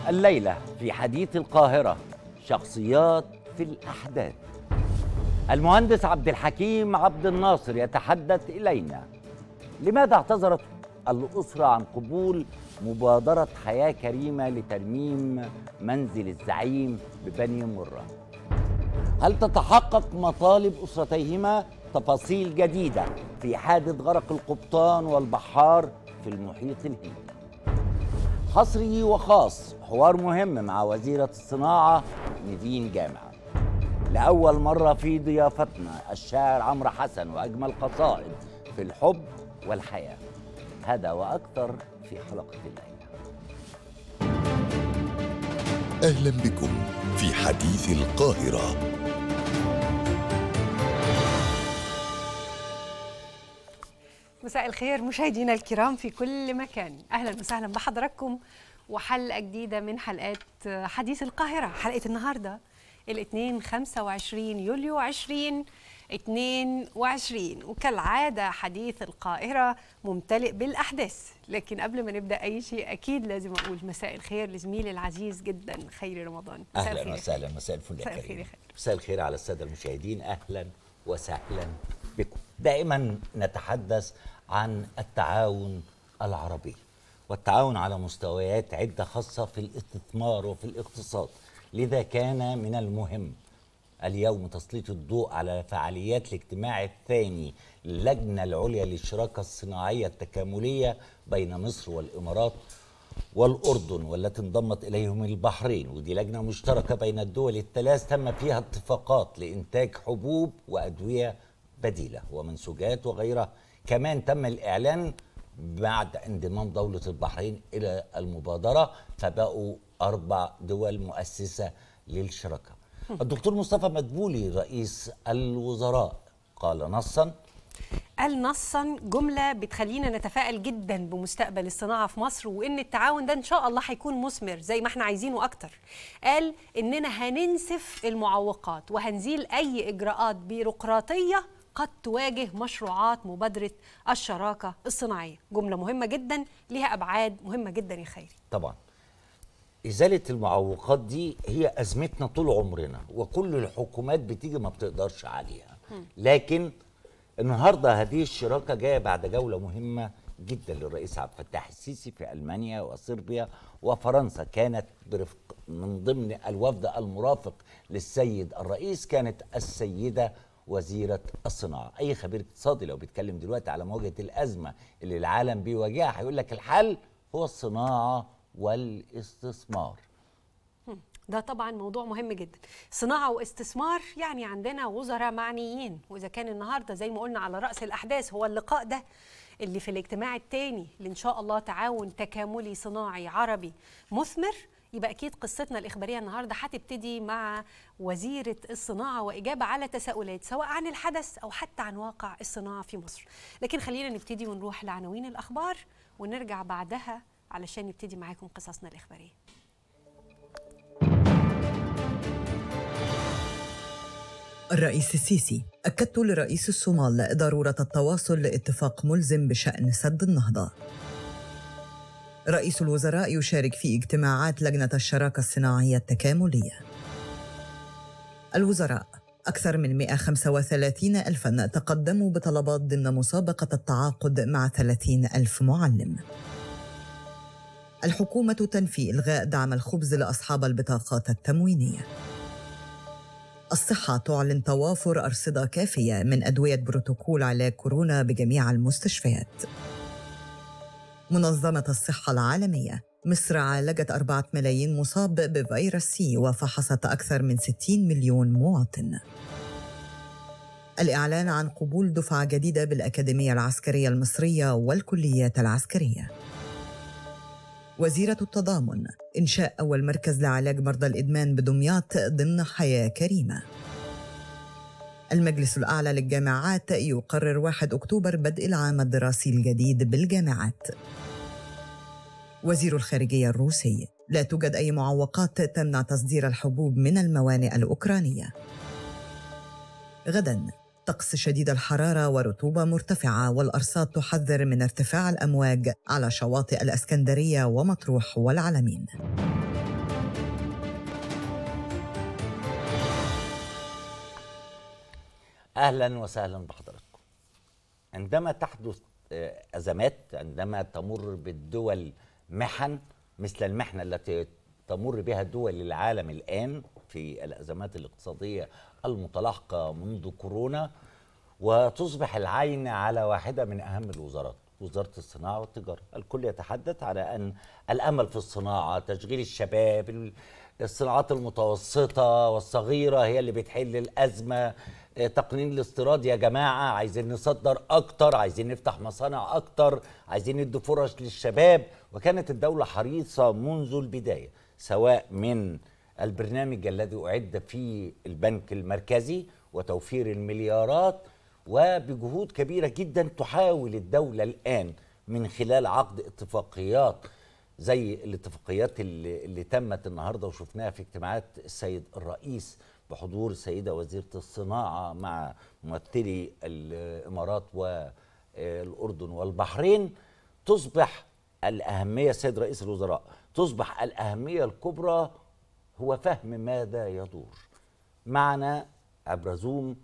الليلة في حديث القاهرة شخصيات في الأحداث المهندس عبد الحكيم عبد الناصر يتحدث إلينا لماذا اعتذرت الأسرة عن قبول مبادرة حياة كريمة لترميم منزل الزعيم ببني مرة هل تتحقق مطالب أسرتيهما تفاصيل جديدة في حادث غرق القبطان والبحار في المحيط الهندي حصري وخاص حوار مهم مع وزيرة الصناعة نيفين جامعة لأول مرة في ضيافتنا الشاعر عمرو حسن وأجمل قصائد في الحب والحياة هذا وأكثر في حلقة الليلة اهلا بكم في حديث القاهره مساء الخير مشاهدينا الكرام في كل مكان اهلا وسهلا بحضراتكم وحلقه جديده من حلقات حديث القاهره حلقه النهارده الاثنين 25 يوليو 20 22 وكالعاده حديث القاهره ممتلئ بالاحداث لكن قبل ما نبدا اي شيء اكيد لازم اقول مساء الخير لزميلي العزيز جدا خيري رمضان مساء أهلا الخير. وسهلا مساء الفل يا مساء الخير كريم يا خير. مساء الخير على السادة المشاهدين أهلا وسهلا بكم دائما نتحدث عن التعاون العربي والتعاون على مستويات عدة خاصة في الاستثمار وفي الاقتصاد لذا كان من المهم اليوم تسليط الضوء على فعاليات الاجتماع الثاني للجنة العليا للشراكة الصناعية التكاملية بين مصر والإمارات والأردن والتي انضمت إليهم البحرين ودي لجنة مشتركة بين الدول الثلاث تم فيها اتفاقات لإنتاج حبوب وأدوية بديلة ومنسوجات وغيرها كمان تم الإعلان بعد انضمام دولة البحرين إلى المبادرة فبقوا أربع دول مؤسسة للشراكة الدكتور مصطفى مدبولي رئيس الوزراء قال نصا قال نصا جملة بتخلينا نتفائل جدا بمستقبل الصناعة في مصر وإن التعاون ده إن شاء الله هيكون مثمر زي ما احنا عايزينه أكتر قال إننا هننسف المعوقات وهنزيل أي إجراءات بيروقراطية قد تواجه مشروعات مبادرة الشراكة الصناعية جملة مهمة جدا ليها أبعاد مهمة جدا يا خيري طبعا إزالة المعوقات دي هي أزمتنا طول عمرنا وكل الحكومات بتيجي ما بتقدرش عليها لكن النهاردة هذه الشراكة جاية بعد جولة مهمة جدا للرئيس عبد الفتاح السيسي في ألمانيا وصربيا وفرنسا كانت برفق من ضمن الوفد المرافق للسيد الرئيس كانت السيدة وزيرة الصناعة أي خبير اقتصادي لو بيتكلم دلوقتي على مواجهة الأزمة اللي العالم بيواجهها هيقول لك الحل هو الصناعة والاستثمار ده طبعا موضوع مهم جدا صناعة واستثمار يعني عندنا وزراء معنيين وإذا كان النهاردة زي ما قلنا على رأس الأحداث هو اللقاء ده اللي في الاجتماع الثاني اللي إن شاء الله تعاون تكاملي صناعي عربي مثمر يبقى أكيد قصتنا الإخبارية النهاردة هتبتدي مع وزيرة الصناعة وإجابة على تساؤلات سواء عن الحدث أو حتى عن واقع الصناعة في مصر لكن خلينا نبتدي ونروح لعناوين الأخبار ونرجع بعدها علشان نبتدي معاكم قصصنا الإخبارية الرئيس السيسي أكدت لرئيس الصومال ضرورة التواصل لاتفاق ملزم بشأن سد النهضة رئيس الوزراء يشارك في اجتماعات لجنة الشراكة الصناعية التكاملية الوزراء أكثر من 135 ألفا تقدموا بطلبات ضمن مسابقة التعاقد مع 30 ألف معلم الحكومة تنفي إلغاء دعم الخبز لأصحاب البطاقات التموينية الصحة تعلن توافر أرصدة كافية من أدوية بروتوكول علاج كورونا بجميع المستشفيات. منظمة الصحة العالمية مصر عالجت أربعة ملايين مصاب بفيروس سي وفحصت أكثر من 60 مليون مواطن. الإعلان عن قبول دفعة جديدة بالأكاديمية العسكرية المصرية والكليات العسكرية. وزيرة التضامن إنشاء أول مركز لعلاج مرضى الإدمان بدمياط ضمن حياة كريمة المجلس الأعلى للجامعات يقرر 1 أكتوبر بدء العام الدراسي الجديد بالجامعات وزير الخارجية الروسي لا توجد أي معوقات تمنع تصدير الحبوب من الموانئ الأوكرانية غدا طقس شديد الحرارة ورطوبة مرتفعة والأرصاد تحذر من ارتفاع الأمواج على شواطئ الأسكندرية ومطروح والعلمين اهلا وسهلا بحضراتكم عندما تحدث آه، ازمات عندما تمر بالدول محن مثل المحنه التي تمر بها دول العالم الان في الازمات الاقتصاديه المتلاحقه منذ كورونا وتصبح العين على واحده من اهم الوزارات وزاره الصناعه والتجاره الكل يتحدث على ان الامل في الصناعه تشغيل الشباب الصناعات المتوسطه والصغيره هي اللي بتحل الازمه آه، تقنين الاستيراد يا جماعه عايزين نصدر اكتر عايزين نفتح مصانع اكتر عايزين ندي فرص للشباب وكانت الدوله حريصه منذ البدايه سواء من البرنامج الذي اعد في البنك المركزي وتوفير المليارات وبجهود كبيره جدا تحاول الدوله الان من خلال عقد اتفاقيات زي الاتفاقيات اللي, اللي تمت النهارده وشفناها في اجتماعات السيد الرئيس بحضور السيده وزيره الصناعه مع ممثلي الامارات والاردن والبحرين تصبح الاهميه السيد رئيس الوزراء تصبح الاهميه الكبرى هو فهم ماذا يدور معنا عبر زوم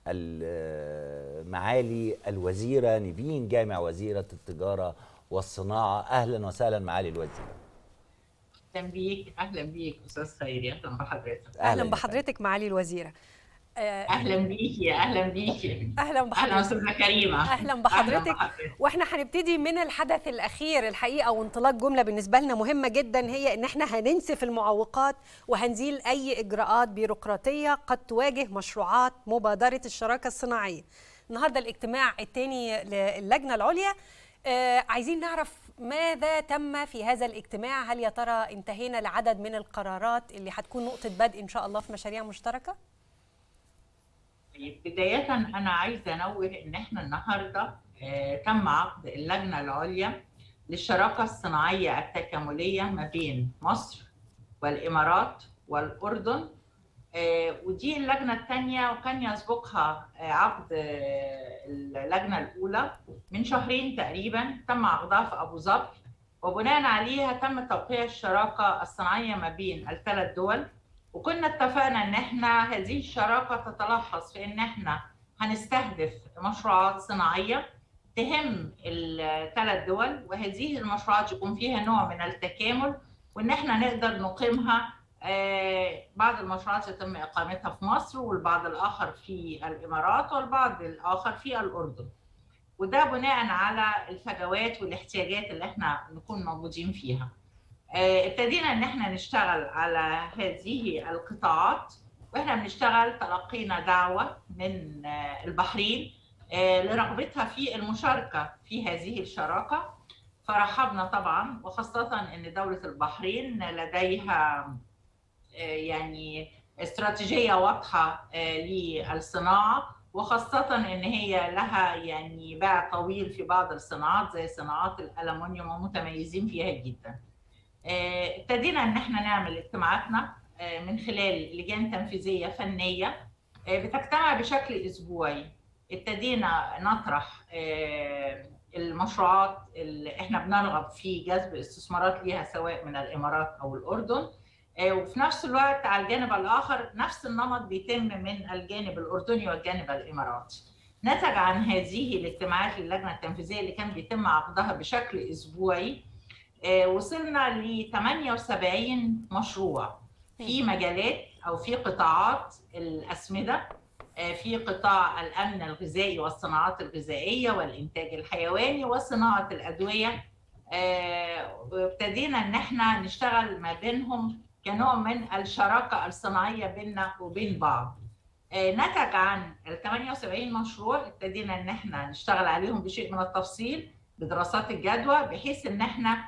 ال- معالي الوزيره نيفين جامع وزيره التجاره والصناعه اهلا وسهلا معالي الوزيره اهلا بيك اهلا بيك استاذ خيري اهلا بحضرتك اهلا يا بحضرتك معالي الوزيره آه، اهلا بيكي اهلا بيكي اهلا اهلا بحضرتك استاذه كريمه اهلا بحضرتك واحنا هنبتدي من الحدث الاخير الحقيقه وانطلاق جمله بالنسبه لنا مهمه جدا هي ان احنا هننسف المعوقات وهنزيل اي اجراءات بيروقراطيه قد تواجه مشروعات مبادره الشراكه الصناعيه النهارده الاجتماع الثاني للجنه العليا آه عايزين نعرف ماذا تم في هذا الاجتماع هل يا ترى انتهينا لعدد من القرارات اللي هتكون نقطه بدء ان شاء الله في مشاريع مشتركه طيب، بداية أنا عايزة أنوه إن إحنا النهاردة آه، تم عقد اللجنة العليا للشراكة الصناعية التكاملية ما بين مصر والإمارات والأردن آه، ودي اللجنة الثانية وكان يسبقها آه، عقد آه، اللجنة الأولى من شهرين تقريبا تم عقدها في أبو ظبي وبناء عليها تم توقيع الشراكة الصناعية ما بين الثلاث دول وكنا اتفقنا ان احنا هذه الشراكه تتلخص في ان احنا هنستهدف مشروعات صناعيه تهم الثلاث دول وهذه المشروعات يكون فيها نوع من التكامل وان احنا نقدر نقيمها آه، بعض المشروعات يتم اقامتها في مصر والبعض الاخر في الامارات والبعض الاخر في الاردن وده بناء على الفجوات والاحتياجات اللي احنا نكون موجودين فيها آه، ابتدينا ان احنا نشتغل على هذه القطاعات واحنا بنشتغل تلقينا دعوه من آه، البحرين آه، لرغبتها في المشاركه في هذه الشراكه فرحبنا طبعا وخاصه ان دوله البحرين لديها يعني استراتيجيه واضحه للصناعه وخاصة إن هي لها يعني باع طويل في بعض الصناعات زي صناعات الألمنيوم ومتميزين فيها جدا. ابتدينا ان احنا نعمل اجتماعاتنا من خلال لجان تنفيذيه فنيه بتجتمع بشكل اسبوعي ابتدينا نطرح المشروعات اللي احنا بنرغب في جذب استثمارات ليها سواء من الامارات او الاردن وفي نفس الوقت على الجانب الاخر نفس النمط بيتم من الجانب الاردني والجانب الاماراتي نتج عن هذه الاجتماعات للجنه التنفيذيه اللي كان بيتم عقدها بشكل اسبوعي وصلنا ل 78 مشروع في مجالات او في قطاعات الاسمده في قطاع الامن الغذائي والصناعات الغذائيه والانتاج الحيواني وصناعه الادويه وابتدينا ان احنا نشتغل ما بينهم كنوع من الشراكه الصناعيه بيننا وبين بعض نتج عن ال 78 مشروع ابتدينا ان احنا نشتغل عليهم بشيء من التفصيل بدراسات الجدوى بحيث ان احنا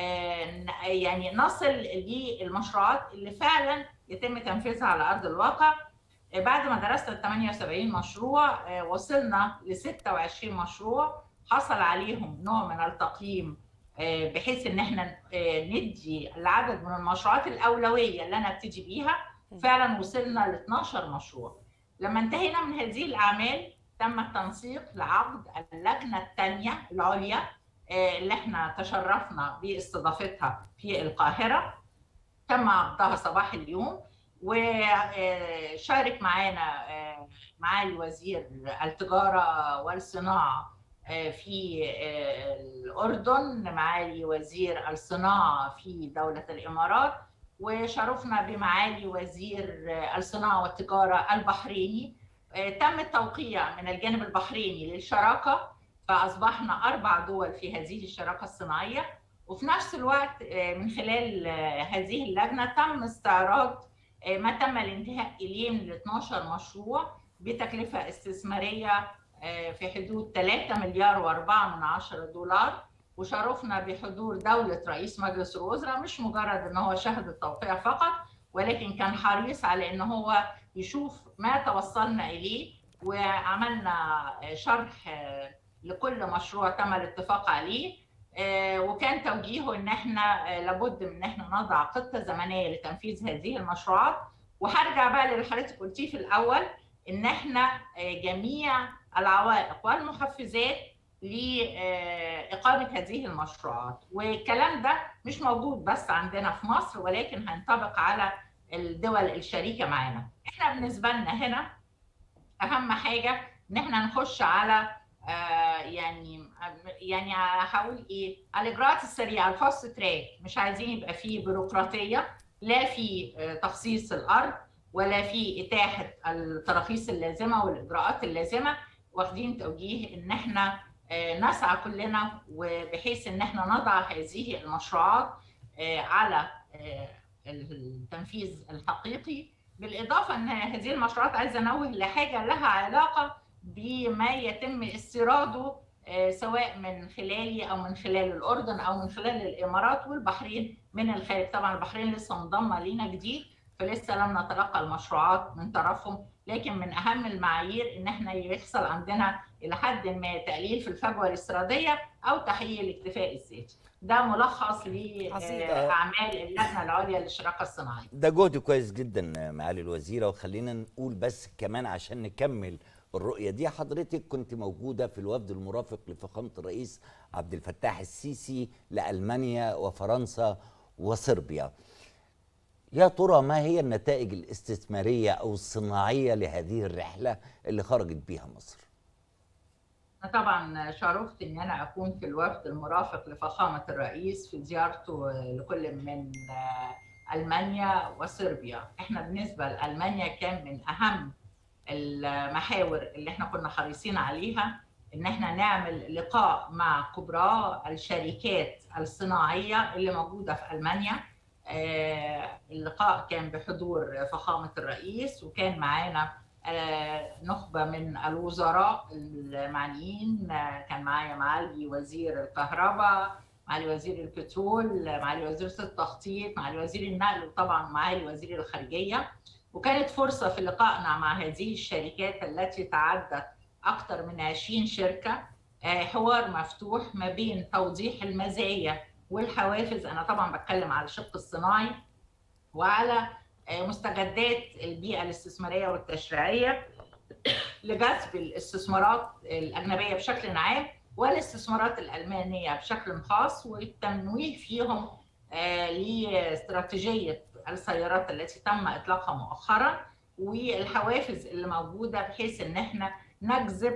يعني نصل للمشروعات اللي فعلا يتم تنفيذها على ارض الواقع بعد ما درسنا ال 78 مشروع وصلنا ل 26 مشروع حصل عليهم نوع من التقييم بحيث ان احنا ندي العدد من المشروعات الاولويه اللي انا ابتدي بيها فعلا وصلنا ل 12 مشروع لما انتهينا من هذه الاعمال تم التنسيق لعقد اللجنه الثانيه العليا اللي احنا تشرفنا باستضافتها في القاهره تم عقدها صباح اليوم وشارك معانا آه، معالي وزير التجارة والصناعة آه، في آه، الأردن معالي وزير الصناعة في دولة الإمارات وشرفنا بمعالي وزير آه، الصناعة والتجارة البحريني آه، تم التوقيع من الجانب البحريني للشراكة فأصبحنا أربع دول في هذه الشراكة الصناعية وفي نفس الوقت آه، من خلال آه، هذه اللجنة تم استعراض آه، ما تم الانتهاء إليه من 12 مشروع بتكلفة استثمارية آه، في حدود 3 مليار و4 من عشرة دولار وشرفنا بحضور دولة رئيس مجلس الوزراء مش مجرد ان هو شهد التوقيع فقط ولكن كان حريص على ان هو يشوف ما توصلنا اليه وعملنا شرح آه، لكل مشروع تم الاتفاق عليه آه، وكان توجيهه ان احنا آه، لابد من ان احنا نضع خطه زمنيه لتنفيذ هذه المشروعات وهرجع بقى للي حضرتك قلتيه في الاول ان احنا آه، جميع العوائق والمحفزات لإقامة هذه المشروعات والكلام ده مش موجود بس عندنا في مصر ولكن هينطبق على الدول الشريكة معانا احنا بالنسبة لنا هنا أهم حاجة إن احنا نخش على آه يعني يعني هقول ايه الاجراءات السريعه الفاست تراك مش عايزين يبقى فيه بيروقراطيه لا في آه، تخصيص الارض ولا في اتاحه التراخيص اللازمه والاجراءات اللازمه واخدين توجيه ان احنا آه، نسعى كلنا وبحيث ان احنا نضع هذه المشروعات آه، على آه، التنفيذ الحقيقي بالاضافه ان هذه المشروعات عايزه انوه لحاجه لها علاقه بما يتم استيراده آه، سواء من خلالي او من خلال الاردن او من خلال الامارات والبحرين من الخارج طبعا البحرين لسه منضمه لينا جديد فلسه لم نتلقى المشروعات من طرفهم لكن من اهم المعايير ان احنا يحصل عندنا الى حد ما تقليل في الفجوه الاستيراديه او تحقيق الاكتفاء الذاتي ده ملخص عظيم. لاعمال اللجنه العليا للشراكه الصناعيه ده جهد كويس جدا معالي الوزيره وخلينا نقول بس كمان عشان نكمل الرؤيه دي حضرتك كنت موجوده في الوفد المرافق لفخامه الرئيس عبد الفتاح السيسي لالمانيا وفرنسا وصربيا. يا ترى ما هي النتائج الاستثماريه او الصناعيه لهذه الرحله اللي خرجت بيها مصر؟ أنا طبعا شرفت ان انا اكون في الوفد المرافق لفخامه الرئيس في زيارته لكل من المانيا وصربيا احنا بالنسبه لالمانيا كان من اهم المحاور اللي احنا كنا حريصين عليها ان احنا نعمل لقاء مع كبراء الشركات الصناعيه اللي موجوده في المانيا آه، اللقاء كان بحضور فخامه الرئيس وكان معانا آه، نخبه من الوزراء المعنيين آه، كان معايا معالي وزير الكهرباء معالي وزير البترول معالي وزير التخطيط معالي وزير النقل وطبعا معالي وزير الخارجيه وكانت فرصه في لقائنا مع هذه الشركات التي تعدت اكثر من 20 شركه آه، حوار مفتوح ما بين توضيح المزايا والحوافز انا طبعا بتكلم على الشق الصناعي وعلى آه، مستجدات البيئه الاستثماريه والتشريعيه لجذب الاستثمارات الاجنبيه بشكل عام والاستثمارات الالمانيه بشكل خاص والتنويه فيهم آه، لاستراتيجيه السيارات التي تم اطلاقها مؤخرا والحوافز اللي موجوده بحيث ان احنا نجذب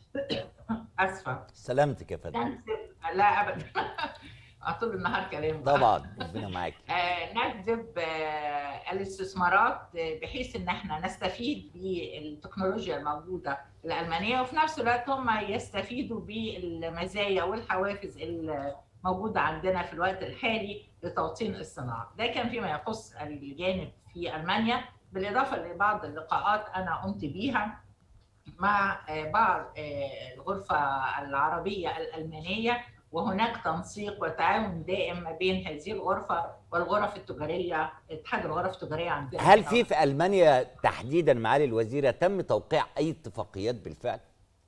اسفه سلامتك يا فندم نجذب لا ابدا طول النهار كلام بقى. طبعا ربنا معاك آه، نجذب آه، الاستثمارات آه، بحيث ان احنا نستفيد بالتكنولوجيا الموجوده الالمانيه وفي نفس الوقت هم يستفيدوا بالمزايا والحوافز الموجوده عندنا في الوقت الحالي لتوطين الصناعه. ده كان فيما يخص الجانب في المانيا بالاضافه لبعض اللقاءات انا قمت بيها مع آه، بعض آه، الغرفه العربيه الالمانيه وهناك تنسيق وتعاون دائم ما بين هذه الغرفه والغرف التجاريه اتحاد الغرف التجاريه عندنا هل في في المانيا تحديدا معالي الوزيره تم توقيع اي اتفاقيات بالفعل؟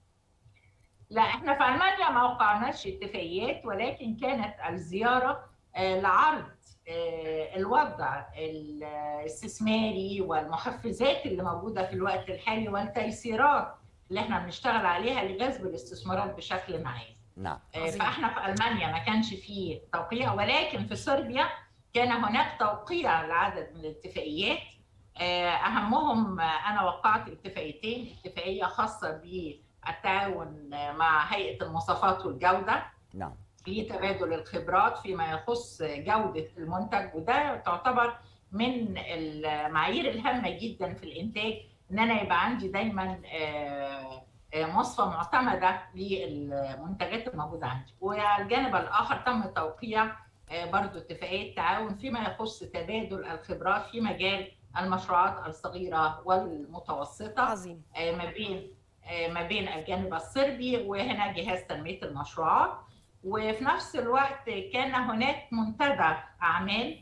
لا احنا في المانيا ما وقعناش اتفاقيات ولكن كانت الزياره آه، لعرض آه، الوضع الاستثماري والمحفزات اللي موجوده في الوقت الحالي والتيسيرات اللي احنا بنشتغل عليها لجذب الاستثمارات بشكل عام. نعم آه، عظيم. فاحنا في المانيا ما كانش فيه توقيع ولكن في صربيا كان هناك توقيع لعدد من الاتفاقيات آه، اهمهم آه، انا وقعت اتفاقيتين اتفاقيه خاصه بالتعاون آه، مع هيئه المواصفات والجوده نعم لتبادل الخبرات فيما يخص جودة المنتج وده تعتبر من المعايير الهامة جدا في الإنتاج إن أنا يبقى عندي دايما آه، آه، مواصفة معتمدة للمنتجات الموجودة عندي وعلى الجانب الآخر تم توقيع آه، برضو اتفاقية تعاون فيما يخص تبادل الخبرات في مجال المشروعات الصغيرة والمتوسطة عظيم آه، ما بين آه، ما بين الجانب الصربي وهنا جهاز تنميه المشروعات وفي نفس الوقت كان هناك منتدى اعمال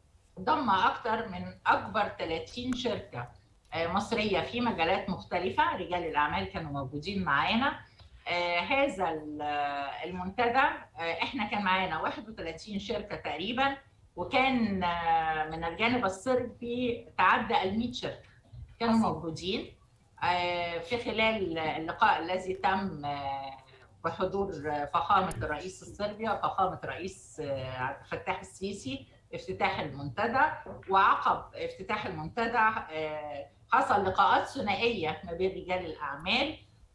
ضم اكثر من اكبر 30 شركه آه، مصريه في مجالات مختلفه رجال الاعمال كانوا موجودين معانا آه، هذا ال- آه، المنتدى آه، احنا كان معانا 31 شركه تقريبا وكان آه، من الجانب الصربي تعدى ال 100 شركه كانوا عظيم. موجودين آه، في خلال اللقاء الذي تم آه، بحضور فخامة الرئيس الصربي وفخامة الرئيس آه، عبد الفتاح السيسي افتتاح المنتدى وعقب افتتاح المنتدى آه، حصل لقاءات ثنائية ما بين رجال الأعمال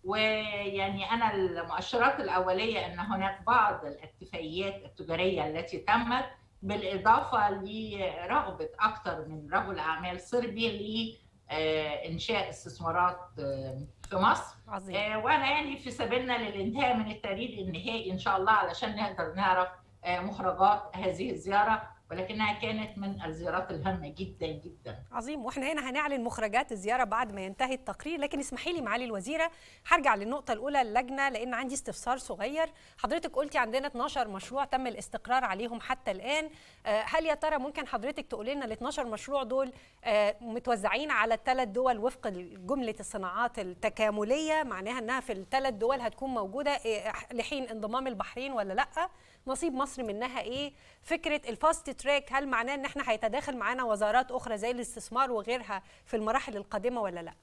ويعني أنا المؤشرات الأولية أن هناك بعض الاتفاقيات التجارية التي تمت بالإضافة لرغبة أكثر من رجل أعمال صربي لإنشاء استثمارات آه، في مصر عظيم آه، وانا يعني في سبيلنا للانتهاء من التقرير النهائي ان شاء الله علشان نقدر نعرف آه، مخرجات هذه الزياره ولكنها كانت من الزيارات الهامه جدا جدا عظيم واحنا هنا هنعلن مخرجات الزياره بعد ما ينتهي التقرير لكن اسمحي لي معالي الوزيره هرجع للنقطه الاولى اللجنه لان عندي استفسار صغير حضرتك قلتي عندنا 12 مشروع تم الاستقرار عليهم حتى الان آه، هل يا ترى ممكن حضرتك تقولي لنا ال 12 مشروع دول آه، متوزعين على الثلاث دول وفق جمله الصناعات التكامليه معناها انها في الثلاث دول هتكون موجوده آه، لحين انضمام البحرين ولا لا نصيب مصر منها ايه فكره الفاست تراك هل معناه ان احنا هيتداخل معانا وزارات اخرى زي الاستثمار وغيرها في المراحل القادمه ولا لا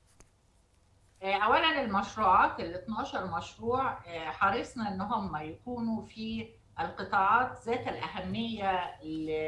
آه، اولا المشروعات ال 12 مشروع آه، حرصنا ان هم يكونوا في القطاعات ذات الاهميه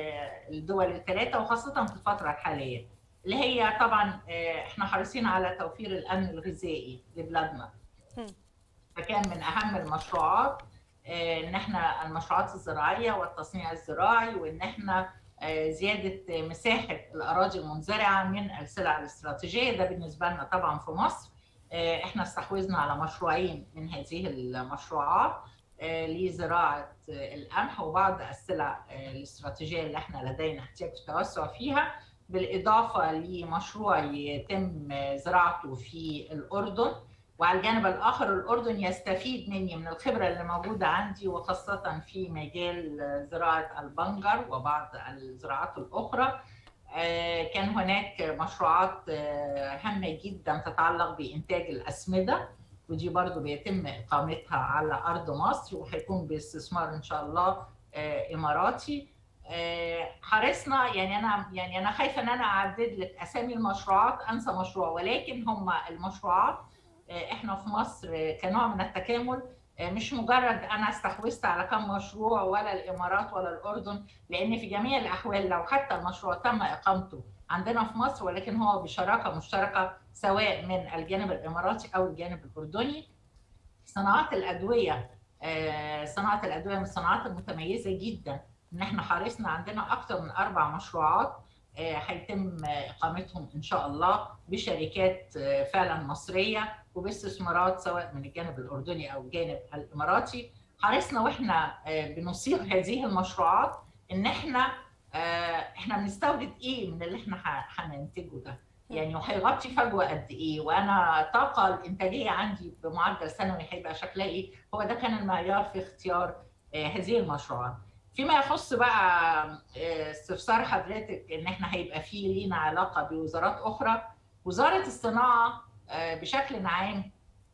للدول الثلاثه وخاصه في الفتره الحاليه اللي هي طبعا آه، احنا حريصين على توفير الامن الغذائي لبلادنا هم. فكان من اهم المشروعات آه، ان احنا المشروعات الزراعيه والتصنيع الزراعي وان احنا آه، زياده مساحه الاراضي المنزرعه من السلع الاستراتيجيه ده بالنسبه لنا طبعا في مصر آه، احنا استحوذنا على مشروعين من هذه المشروعات آه، لزراعه آه، القمح وبعض السلع آه، الاستراتيجيه اللي احنا لدينا احتياج في التوسع فيها بالاضافه لمشروع يتم زراعته في الاردن وعلى الجانب الاخر الاردن يستفيد مني من الخبره اللي موجوده عندي وخاصه في مجال زراعه البنجر وبعض الزراعات الاخرى آه، كان هناك مشروعات آه، هامه جدا تتعلق بانتاج الاسمده ودي برضو بيتم اقامتها على ارض مصر وهيكون باستثمار ان شاء الله آه، اماراتي آه، حرصنا يعني انا يعني انا خايفه ان انا اعدد لك اسامي المشروعات انسى مشروع ولكن هم المشروعات آه، احنا في مصر آه، كنوع من التكامل آه، مش مجرد انا استحوذت على كم مشروع ولا الامارات ولا الاردن لان في جميع الاحوال لو حتى المشروع تم اقامته عندنا في مصر ولكن هو بشراكه مشتركه سواء من الجانب الاماراتي او الجانب الاردني صناعات الادويه آه، صناعه الادويه من الصناعات المتميزه جدا ان احنا حرصنا عندنا اكثر من اربع مشروعات آه، هيتم اقامتهم ان شاء الله بشركات آه، فعلا مصريه وباستثمارات سواء من الجانب الاردني او الجانب الاماراتي حرصنا واحنا آه، بنصيغ هذه المشروعات ان احنا آه، احنا بنستورد ايه من اللي احنا ح- هننتجه ده يعني وهيغطي فجوه قد ايه وانا الطاقه الانتاجيه عندي بمعدل سنوي هيبقى شكلها ايه هو ده كان المعيار في اختيار آه، هذه المشروعات فيما يخص بقى آه، استفسار حضرتك ان احنا هيبقى فيه لينا علاقه بوزارات اخرى وزاره الصناعه آه، بشكل عام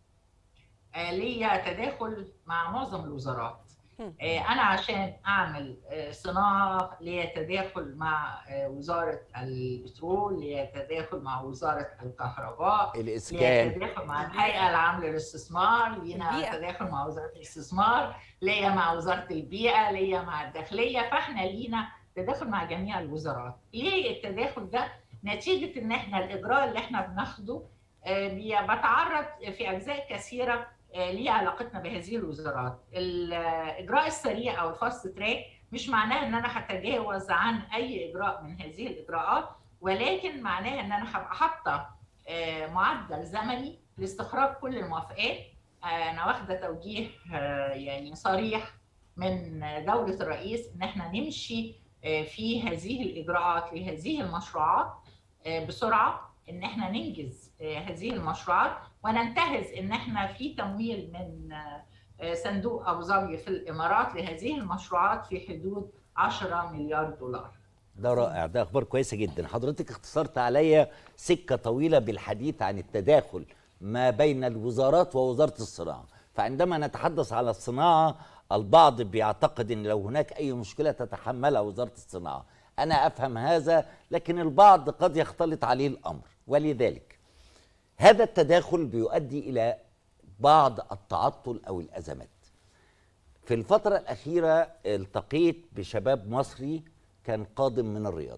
آه، ليا تداخل مع معظم الوزارات هم. آه، انا عشان اعمل آه، صناعه ليا تداخل مع آه، وزاره البترول ليا تداخل مع وزاره الكهرباء ليا الاسكان تداخل مع الهيئه العامه للاستثمار لينا البيئة. تداخل مع وزاره الاستثمار ليا مع وزاره البيئه ليا مع الداخليه فاحنا لينا تداخل مع جميع الوزارات ليه التداخل ده نتيجه ان احنا الاجراء اللي احنا بناخده آه، بي- بتعرض في اجزاء كثيره آه، ليه علاقتنا بهذه الوزارات الاجراء السريع او الفاست تراك مش معناه ان انا هتجاوز عن اي اجراء من هذه الاجراءات ولكن معناه ان انا هبقى حاطه آه، معدل زمني لاستخراج كل الموافقات آه، انا واخده توجيه آه، يعني صريح من دوله الرئيس ان احنا نمشي آه، في هذه الاجراءات لهذه المشروعات آه، بسرعه ان احنا ننجز آه، هذه المشروعات وننتهز ان احنا في تمويل من آه، آه، صندوق ابو ظبي في الامارات لهذه المشروعات في حدود 10 مليار دولار ده رائع ده اخبار كويسه جدا حضرتك اختصرت عليا سكه طويله بالحديث عن التداخل ما بين الوزارات ووزاره الصناعه فعندما نتحدث على الصناعه البعض بيعتقد ان لو هناك اي مشكله تتحملها وزاره الصناعه انا افهم هذا لكن البعض قد يختلط عليه الامر ولذلك هذا التداخل بيؤدي الى بعض التعطل او الازمات في الفترة الأخيرة التقيت بشباب مصري كان قادم من الرياض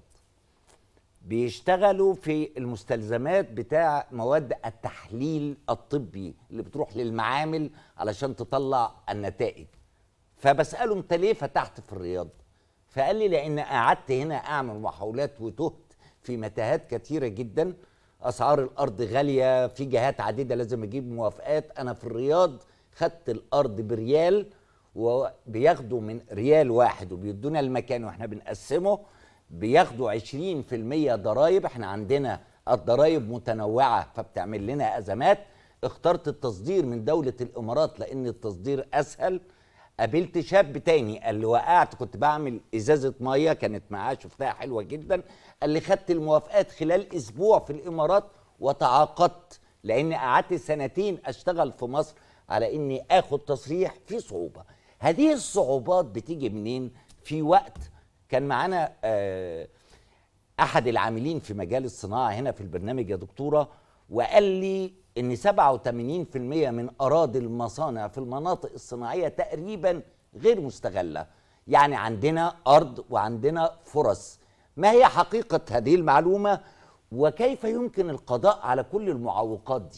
بيشتغلوا في المستلزمات بتاع مواد التحليل الطبي اللي بتروح للمعامل علشان تطلع النتائج فبسأله انت ليه فتحت في الرياض فقال لي لان قعدت هنا اعمل محاولات وتهت في متاهات كتيرة جدا اسعار الارض غالية في جهات عديدة لازم اجيب موافقات انا في الرياض خدت الارض بريال وبياخدوا من ريال واحد وبيدونا المكان واحنا بنقسمه بياخدوا 20% ضرائب احنا عندنا الضرائب متنوعة فبتعمل لنا أزمات اخترت التصدير من دولة الإمارات لأن التصدير أسهل قابلت شاب تاني قال لي وقعت كنت بعمل ازازه ميه كانت معاه شفتها حلوه جدا قال لي خدت الموافقات خلال اسبوع في الامارات وتعاقدت لان قعدت سنتين اشتغل في مصر على اني اخد تصريح في صعوبه هذه الصعوبات بتيجي منين في وقت كان معانا آه احد العاملين في مجال الصناعه هنا في البرنامج يا دكتوره وقال لي ان 87% من اراضي المصانع في المناطق الصناعيه تقريبا غير مستغله يعني عندنا ارض وعندنا فرص ما هي حقيقه هذه المعلومه وكيف يمكن القضاء على كل المعوقات دي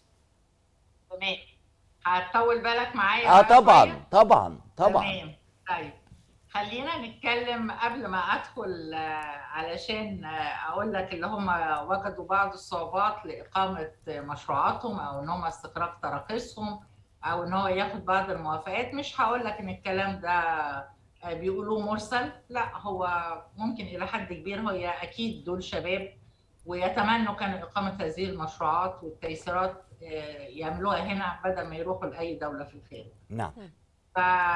تمام هتطول بالك معايا اه بقى طبعا شوية؟ طبعا طبعا تمام طيب خلينا نتكلم قبل ما ادخل آه، علشان آه، اقول لك اللي هم وجدوا بعض الصعوبات لاقامه مشروعاتهم او ان هم استخراج تراخيصهم او ان هو ياخد بعض الموافقات مش هقول لك ان الكلام ده آه، بيقولوه مرسل لا هو ممكن الى حد كبير هي اكيد دول شباب ويتمنوا كان اقامه هذه المشروعات والتيسيرات آه، يعملوها هنا بدل ما يروحوا لاي دوله في الخارج نعم ف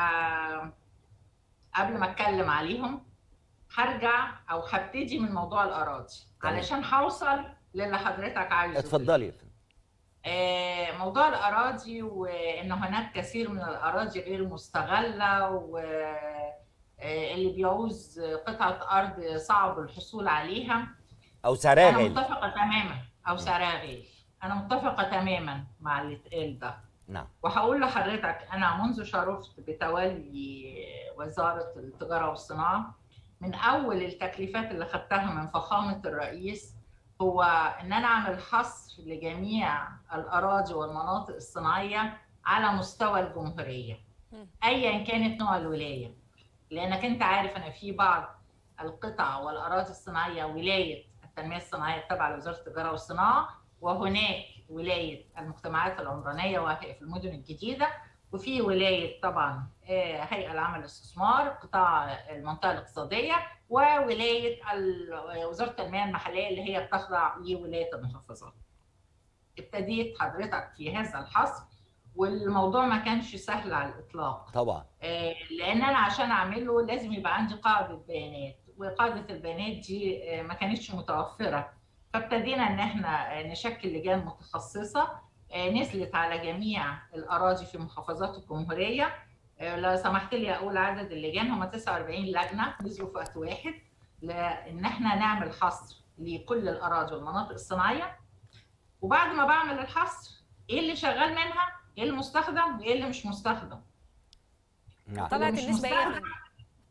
قبل ما اتكلم عليهم هرجع او هبتدي من موضوع الاراضي تمام. علشان هوصل للي حضرتك عايزه اتفضلي يا فندم آه، موضوع الاراضي وان هناك كثير من الاراضي غير مستغله واللي بيعوز قطعه ارض صعب الحصول عليها او سعرها انا غالي متفقه تماما او سعرها غالي انا متفقه تماما مع اللي اتقال ده نعم وهقول لحضرتك انا منذ شرفت بتولي وزاره التجاره والصناعه من اول التكليفات اللي خدتها من فخامه الرئيس هو ان انا اعمل حصر لجميع الاراضي والمناطق الصناعيه على مستوى الجمهوريه ايا كانت نوع الولايه لانك انت عارف ان في بعض القطع والاراضي الصناعيه ولايه التنميه الصناعيه التابعه لوزاره التجاره والصناعه وهناك ولايه المجتمعات العمرانيه وهي في المدن الجديده وفي ولايه طبعا آه، هيئه العمل الاستثمار قطاع المنطقه الاقتصاديه وولايه ال- وزاره التنميه المحليه اللي هي بتخضع لولايه المحافظات. ابتديت حضرتك في هذا الحصر والموضوع ما كانش سهل على الاطلاق. طبعا آه، لان انا عشان اعمله لازم يبقى عندي قاعده بيانات وقاعده البيانات دي آه، ما كانتش متوفره فابتدينا ان احنا آه، نشكل لجان متخصصه آه، نزلت على جميع الاراضي في محافظات الجمهوريه آه، لو سمحت لي اقول عدد اللجان هم 49 لجنه نزلوا في وقت واحد لان احنا نعمل حصر لكل الاراضي والمناطق الصناعيه وبعد ما بعمل الحصر ايه اللي شغال منها ايه المستخدم وايه اللي مش مستخدم نعم طلعت مش النسبه ايه يا مستعد. فندم؟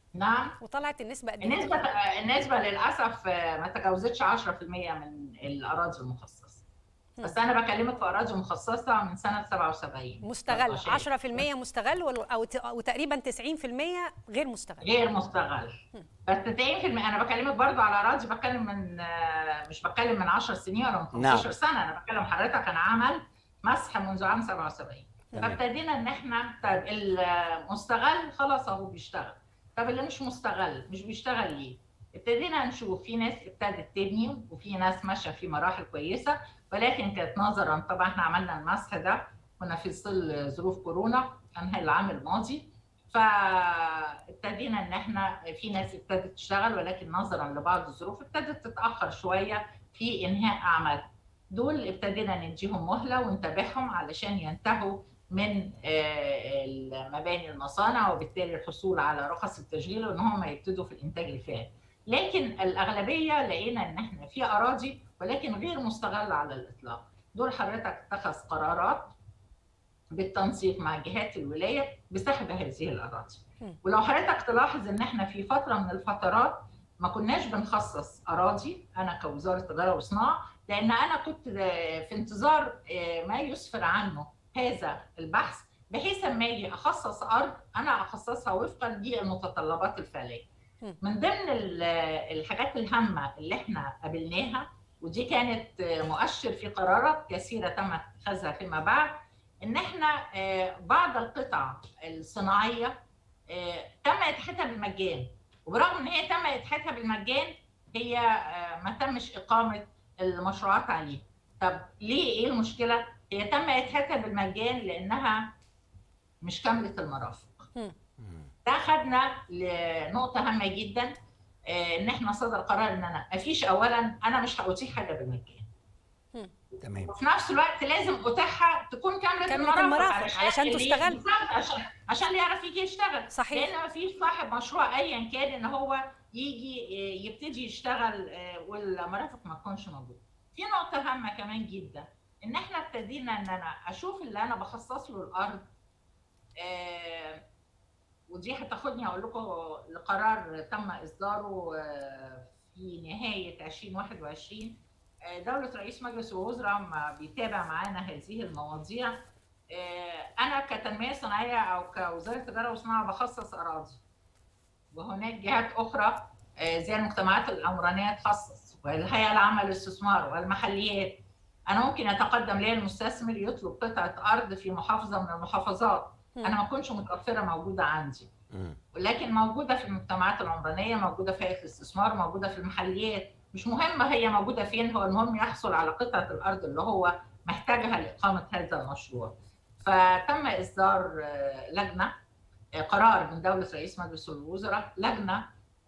نعم وطلعت النسبه قد ايه النسبة النسبة للأسف ما تجاوزتش 10% من الأراضي المخصصة بس أنا بكلمك في أراضي مخصصة من سنة 77 مستغل فشايف. 10% مستغل وال- او ت- او تقريبا 90% غير مستغل غير مستغل بس 90% أنا بكلمك برضو على أراضي بتكلم من آه، مش بتكلم من 10 سنين ولا من نعم. 15 سنة أنا بتكلم حضرتك أنا عمل مسح منذ عام 77 تمام. فابتدينا ان احنا طيب المستغل خلاص اهو بيشتغل طب اللي مش مستغل مش بيشتغل ليه؟ ابتدينا نشوف في ناس ابتدت تبني وفي ناس ماشيه في مراحل كويسه ولكن كانت نظرا طبعا احنا عملنا المسح ده كنا في ظل ظروف كورونا كان العام الماضي فابتدينا ان احنا في ناس ابتدت تشتغل ولكن نظرا لبعض الظروف ابتدت تتاخر شويه في انهاء اعمال دول ابتدينا نديهم مهله ونتابعهم علشان ينتهوا من آه، المباني المصانع وبالتالي الحصول على رخص التشغيل وان هم يبتدوا في الانتاج الفعلي. لكن الاغلبيه لقينا ان احنا في اراضي ولكن غير مستغله على الاطلاق. دول حضرتك اتخذ قرارات بالتنسيق مع جهات الولايه بسحب هذه الاراضي. مم. ولو حضرتك تلاحظ ان احنا في فتره من الفترات ما كناش بنخصص اراضي انا كوزاره تجاره وصناعه لان انا كنت آه، في انتظار آه، ما يسفر عنه هذا البحث بحيث اما اجي اخصص ارض انا اخصصها وفقا للمتطلبات الفعليه. مم. من ضمن ال- الحاجات الهامه اللي احنا قابلناها ودي كانت آه، مؤشر في قرارات كثيره تم اتخاذها فيما بعد ان احنا آه، بعض القطع الصناعيه آه، تم اتاحتها بالمجان وبرغم ان هي تم اتاحتها بالمجان هي آه، ما تمش اقامه المشروعات عليه. طب ليه ايه المشكله؟ هي تم اتاحتها بالمجان لانها مش كامله المرافق. مم. ده خدنا لنقطه هامه جدا آه، ان احنا صدر قرار ان انا مفيش اولا انا مش هاتيح حاجه بالمجان. تمام وفي نفس الوقت لازم اتاحها تكون كامله, كاملة المرافق علشان اللي- تشتغل. بالظبط، عشان عشان اللي يعرف يجي يشتغل صحيح. لان ما فيش صاحب مشروع ايا كان ان هو يجي آه، يبتدي يشتغل آه، والمرافق ما تكونش موجوده. في نقطه هامه كمان جدا ان احنا ابتدينا ان انا اشوف اللي انا بخصص له الارض آه، ودي هتاخدني اقول لكم لقرار تم اصداره آه، في نهايه 2021 آه، دولة رئيس مجلس الوزراء ما بيتابع معانا هذه المواضيع آه، أنا كتنمية صناعية أو كوزارة تجارة وصناعة بخصص أراضي وهناك جهات أخرى آه، زي المجتمعات العمرانية تخصص والهيئة العامة للاستثمار والمحليات أنا ممكن يتقدم لي المستثمر يطلب قطعة أرض في محافظة من المحافظات أنا ما كنتش متوفرة موجودة عندي مم. ولكن موجوده في المجتمعات العمرانيه موجوده في هيئه الاستثمار موجوده في المحليات مش مهم هي موجوده فين هو المهم يحصل على قطعه الارض اللي هو محتاجها لاقامه هذا المشروع فتم اصدار آه، لجنه آه، قرار من دوله رئيس مجلس الوزراء لجنه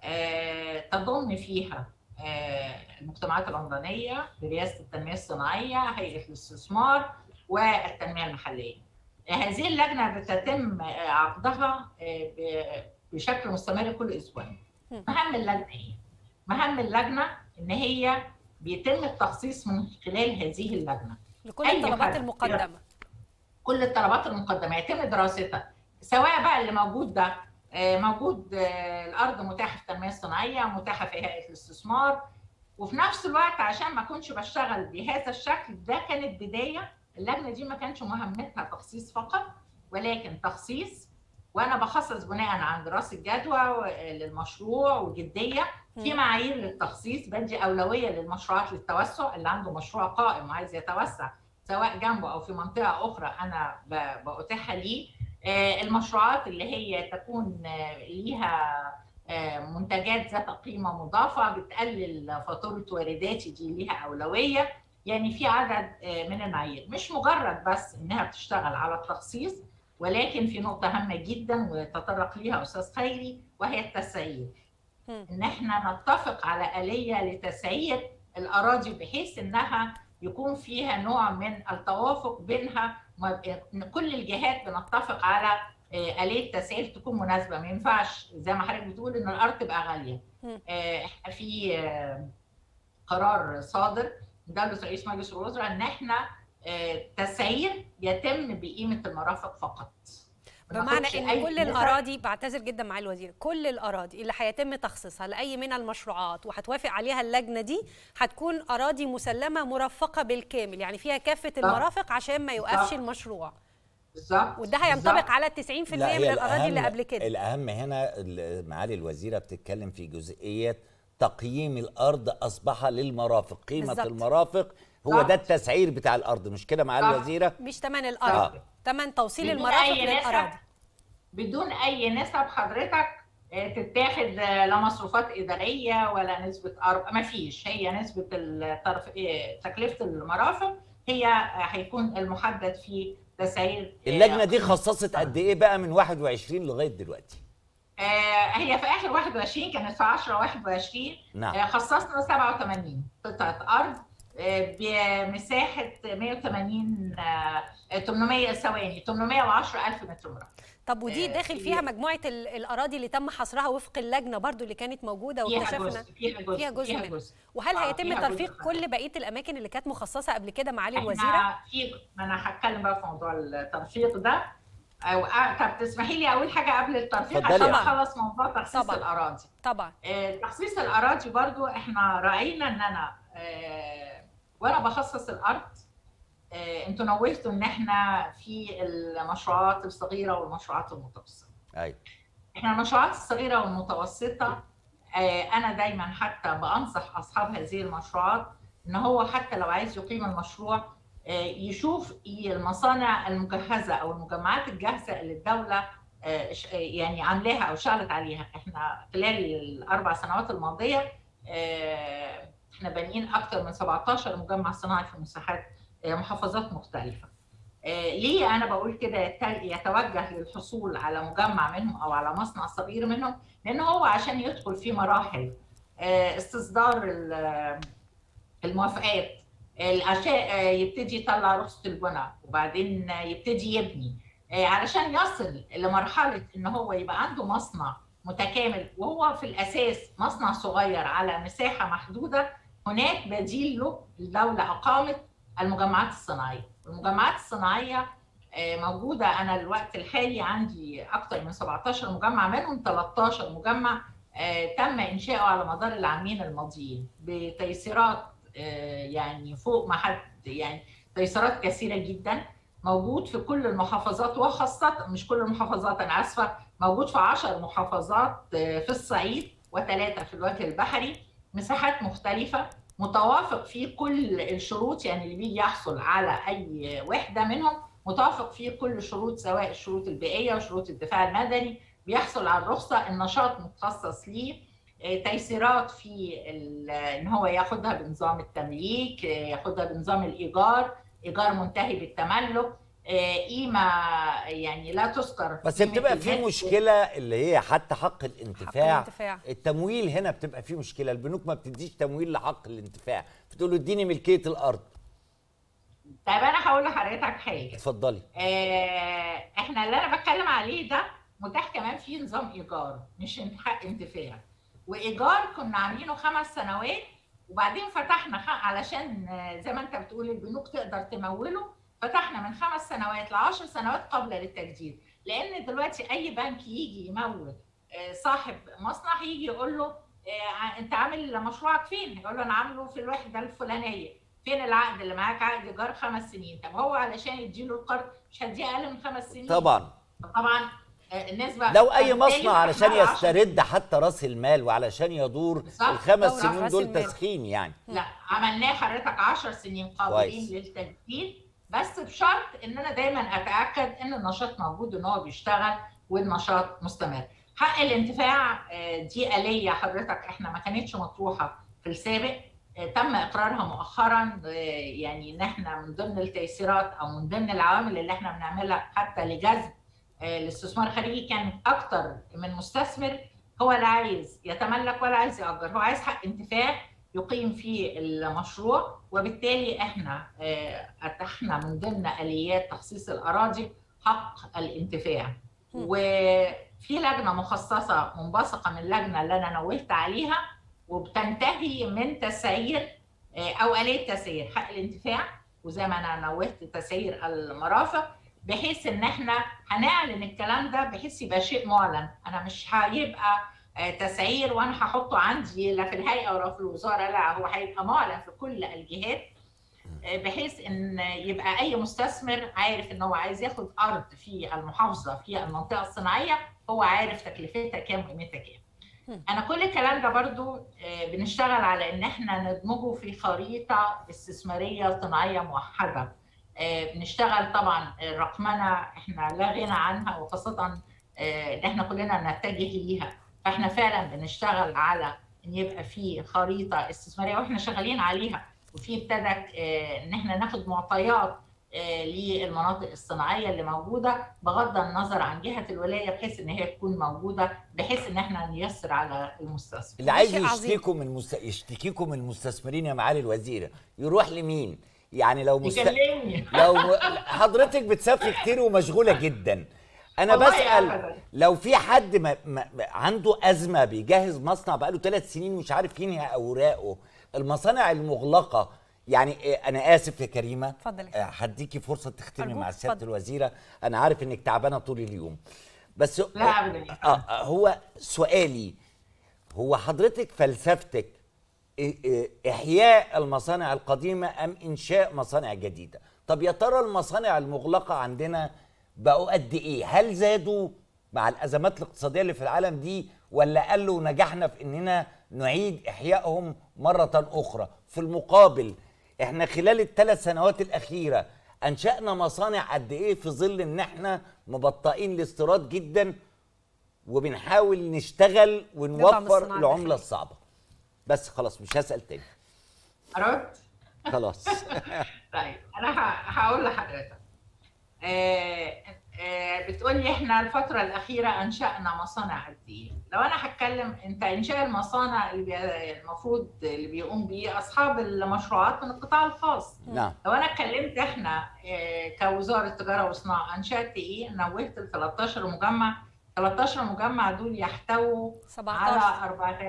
آه، تضم فيها آه، المجتمعات العمرانيه برئاسه التنميه الصناعيه هيئه الاستثمار والتنميه المحليه هذه اللجنه بتتم عقدها ب- بشكل مستمر كل اسبوعين. مم. مهام اللجنه ايه؟ مهام اللجنه ان هي بيتم التخصيص من خلال هذه اللجنه لكل أي الطلبات حد. المقدمه كل الطلبات المقدمه يتم دراستها سواء بقى اللي موجود ده آه، موجود آه، الارض متاحه في التنميه الصناعيه متاحه في هيئه الاستثمار وفي نفس الوقت عشان ما كنتش بشتغل بهذا الشكل ده كانت بدايه اللجنه دي ما كانش مهمتها تخصيص فقط ولكن تخصيص وانا بخصص بناء عن دراسه جدوى للمشروع وجديه في مم. معايير للتخصيص بدي اولويه للمشروعات للتوسع اللي عنده مشروع قائم وعايز يتوسع سواء جنبه او في منطقه اخرى انا ب- باتيحها ليه آه، المشروعات اللي هي تكون آه، ليها آه، منتجات ذات قيمه مضافه بتقلل فاتوره وارداتي دي ليها اولويه يعني في عدد آه، من المعايير مش مجرد بس انها بتشتغل على التخصيص ولكن في نقطه هامه جدا وتطرق ليها استاذ خيري وهي التسعير مم. ان احنا نتفق على اليه لتسعير الاراضي بحيث انها يكون فيها نوع من التوافق بينها ما- إن كل الجهات بنتفق على آه، آلية تسعير تكون مناسبة ما ينفعش زي ما حضرتك بتقول إن الأرض تبقى غالية. مم. آه، إحنا في آه، قرار صادر من دولة رئيس مجلس الوزراء إن إحنا آه، تسعير يتم بقيمة المرافق فقط. ما بمعنى ناخدش ان أي كل نسب. الاراضي بعتذر جدا مع الوزير كل الاراضي اللي هيتم تخصيصها لاي من المشروعات وهتوافق عليها اللجنه دي هتكون اراضي مسلمه مرفقه بالكامل يعني فيها كافه المرافق عشان ما يوقفش بالظبط. المشروع بالظبط وده هينطبق بالظبط. على 90% من لا، هي الاراضي اللي الأهم- قبل كده الاهم هنا ال- معالي الوزيره بتتكلم في جزئيه تقييم الارض اصبح للمرافق قيمه بالظبط. المرافق هو بالظبط. ده التسعير بتاع الارض مش كده معالي صح. الوزيره مش ثمن الارض آه. ثمن توصيل بدون المرافق أي نسب. للاراضي بدون اي نسب حضرتك آه، تتاخد آه، لا مصروفات اداريه ولا نسبه ارض ما فيش هي نسبه الترف... آه، تكلفه المرافق هي آه، هيكون المحدد في تسعير آه، اللجنه دي خصصت قد ايه بقى من 21 لغايه دلوقتي آه، هي في اخر 21 كانت في 10 21 نعم. آه، خصصنا 87 قطعه ارض آه، بمساحه 180 آه، 800 ثواني 810 الف متر مربع طب ودي آه، داخل في- فيها مجموعه ال- الاراضي اللي تم حصرها وفق اللجنه برضو اللي كانت موجوده فيها واكتشفنا جزء فيها جزء فيها جزء منها جزء. وهل آه، هيتم فيها ترفيق جزء. كل بقيه الاماكن اللي كانت مخصصه قبل كده معالي احنا الوزيره في ما انا هتكلم بقى في موضوع الترفيق ده أو آه، طب تسمحي لي اقول حاجه قبل الترفيق اتفضلي. عشان طبعاً. اخلص موضوع تخصيص طبعاً. الاراضي طبعا آه، تخصيص الاراضي برضو احنا راعينا ان انا آه، وانا بخصص الارض آه، انتوا نوهتوا ان احنا في المشروعات الصغيره والمشروعات المتوسطه ايوه احنا المشروعات الصغيره والمتوسطه آه، انا دايما حتى بانصح اصحاب هذه المشروعات ان هو حتى لو عايز يقيم المشروع آه، يشوف إيه المصانع المجهزه او المجمعات الجاهزه اللي الدوله آه، ش- آه، يعني عاملاها او شغلت عليها احنا خلال الاربع سنوات الماضيه آه، احنا بانيين اكثر من 17 مجمع صناعي في مساحات آه، محافظات مختلفه آه، ليه انا بقول كده يت- يتوجه للحصول على مجمع منهم او على مصنع صغير منهم لان هو عشان يدخل في مراحل آه، استصدار ال- الموافقات الاشياء آه، يبتدي يطلع رخصه البناء وبعدين آه، يبتدي يبني آه، علشان يصل لمرحله ان هو يبقى عنده مصنع متكامل وهو في الاساس مصنع صغير على مساحه محدوده هناك بديل له الدوله اقامت المجمعات الصناعيه والمجمعات الصناعيه آه، موجوده انا الوقت الحالي عندي اكثر من 17 مجمع منهم 13 مجمع آه، تم انشاؤه على مدار العامين الماضيين بتيسيرات آه، يعني فوق ما حد يعني تيسيرات كثيره جدا موجود في كل المحافظات وخاصه مش كل المحافظات انا اسفه موجود في 10 محافظات آه، في الصعيد وثلاثه في الوجه البحري مساحات مختلفه متوافق فيه كل الشروط يعني اللي بيجي يحصل على اي وحده منهم متوافق فيه كل الشروط سواء الشروط البيئيه وشروط الدفاع المدني بيحصل على الرخصه النشاط متخصص ليه آه، تيسيرات في ال- ان هو ياخدها بنظام التمليك آه، ياخدها بنظام الايجار ايجار منتهي بالتملك آه، قيمه يعني لا تذكر بس قيمة بتبقى في المتر. مشكله اللي هي حتى حق الانتفاع الانتفاع. التمويل هنا بتبقى فيه مشكله البنوك ما بتديش تمويل لحق الانتفاع بتقول له اديني ملكيه الارض طيب انا هقول لحضرتك حاجه اتفضلي آه، احنا اللي انا بتكلم عليه ده متاح كمان في نظام ايجار مش حق انتفاع وايجار كنا عاملينه خمس سنوات وبعدين فتحنا خ- علشان آه، زي ما انت بتقول البنوك تقدر تموله فتحنا من خمس سنوات ل 10 سنوات قبل للتجديد لان دلوقتي اي بنك يجي يمول آه، صاحب مصنع يجي يقول له آه، انت عامل مشروعك فين؟ يقول له انا عامله في الوحده الفلانيه فين العقد اللي معاك عقد ايجار خمس سنين طب هو علشان يديله القرض مش هديه اقل من خمس سنين طبعا طبعا آه، النسبه لو اي فبالتالي مصنع علشان إحنا عشان- يسترد حتى راس المال وعلشان يدور بالظبط. الخمس دورة سنين رأس دول المال. تسخين يعني لا عملناه حضرتك 10 سنين قابلين كويس. للتجديد بس بشرط ان انا دايما اتاكد ان النشاط موجود ان هو بيشتغل والنشاط مستمر حق الانتفاع آه، دي آلية حضرتك احنا ما كانتش مطروحة في السابق آه، تم اقرارها مؤخرا آه، يعني ان احنا من ضمن التيسيرات او من ضمن العوامل اللي احنا بنعملها حتى لجذب آه، الاستثمار الخارجي كان اكتر من مستثمر هو لا عايز يتملك ولا عايز يأجر هو عايز حق انتفاع يقيم فيه المشروع وبالتالي احنا آه، اتحنا من ضمن اليات تخصيص الاراضي حق الانتفاع وفي لجنه مخصصه منبثقه من اللجنه اللي انا نوهت عليها وبتنتهي من تسعير آه، او اليه تسعير حق الانتفاع وزي ما انا نوهت تسعير المرافق بحيث ان احنا هنعلن الكلام ده بحيث يبقى شيء معلن انا مش هيبقى آه، تسعير وانا هحطه عندي لا في الهيئه ولا في الوزاره لا هو هيبقى معلن في كل الجهات آه، بحيث ان يبقى اي مستثمر عارف ان هو عايز ياخد ارض في المحافظه في المنطقه الصناعيه هو عارف تكلفتها كام وقيمتها كام انا كل الكلام ده برضو آه، بنشتغل على ان احنا ندمجه في خريطه استثماريه صناعيه موحده آه، بنشتغل طبعا الرقمنه احنا لا غنى عنها وخاصه آه، ان احنا كلنا نتجه ليها فاحنا فعلا بنشتغل على ان يبقى في خريطه استثماريه واحنا شغالين عليها وفي ابتدى آه، ان احنا ناخد معطيات آه، للمناطق الصناعيه اللي موجوده بغض النظر عن جهه الولايه بحيث ان هي تكون موجوده بحيث ان احنا نيسر على المستثمر اللي عايز شيء عظيم. يشتكيكم من المست... يشتكيكم من المستثمرين يا معالي الوزيره يروح لمين؟ يعني لو مست... يكلمني لو حضرتك بتسافري كتير ومشغوله جدا انا والله بسال أبداً. لو في حد ما ما ما- عنده ازمه بيجهز مصنع بقاله ثلاث سنين مش عارف ينهي اوراقه المصانع المغلقه يعني إيه، انا اسف يا كريمه اتفضل يا آه، هديكي فرصه تختمي أرجوك، مع سياده اتفضل. الوزيره انا عارف انك تعبانه طول اليوم بس لا أبداً. آه آه، هو سؤالي هو حضرتك فلسفتك إيه- إيه، احياء المصانع القديمه ام انشاء مصانع جديده طب يا ترى المصانع المغلقه عندنا بقوا قد ايه هل زادوا مع الازمات الاقتصاديه اللي في العالم دي ولا قالوا نجحنا في اننا نعيد احيائهم مره اخرى في المقابل احنا خلال الثلاث سنوات الاخيره انشانا مصانع قد ايه في ظل ان احنا مبطئين الاستيراد جدا وبنحاول نشتغل ونوفر الصناعة العمله الداخلية. الصعبه بس خلاص مش هسال تاني أردت خلاص طيب انا ه- هقول لحضرتك آه، آه، بتقولي احنا الفترة الأخيرة أنشأنا مصانع قد إيه؟ لو أنا هتكلم أنت إنشاء المصانع اللي بي- المفروض اللي بيقوم بيه أصحاب المشروعات من القطاع الخاص. نعم لو أنا اتكلمت إحنا آه، كوزارة تجارة وصناعة أنشأت إيه؟ نوهت ال 13 مجمع 13 مجمع دول يحتووا 17 على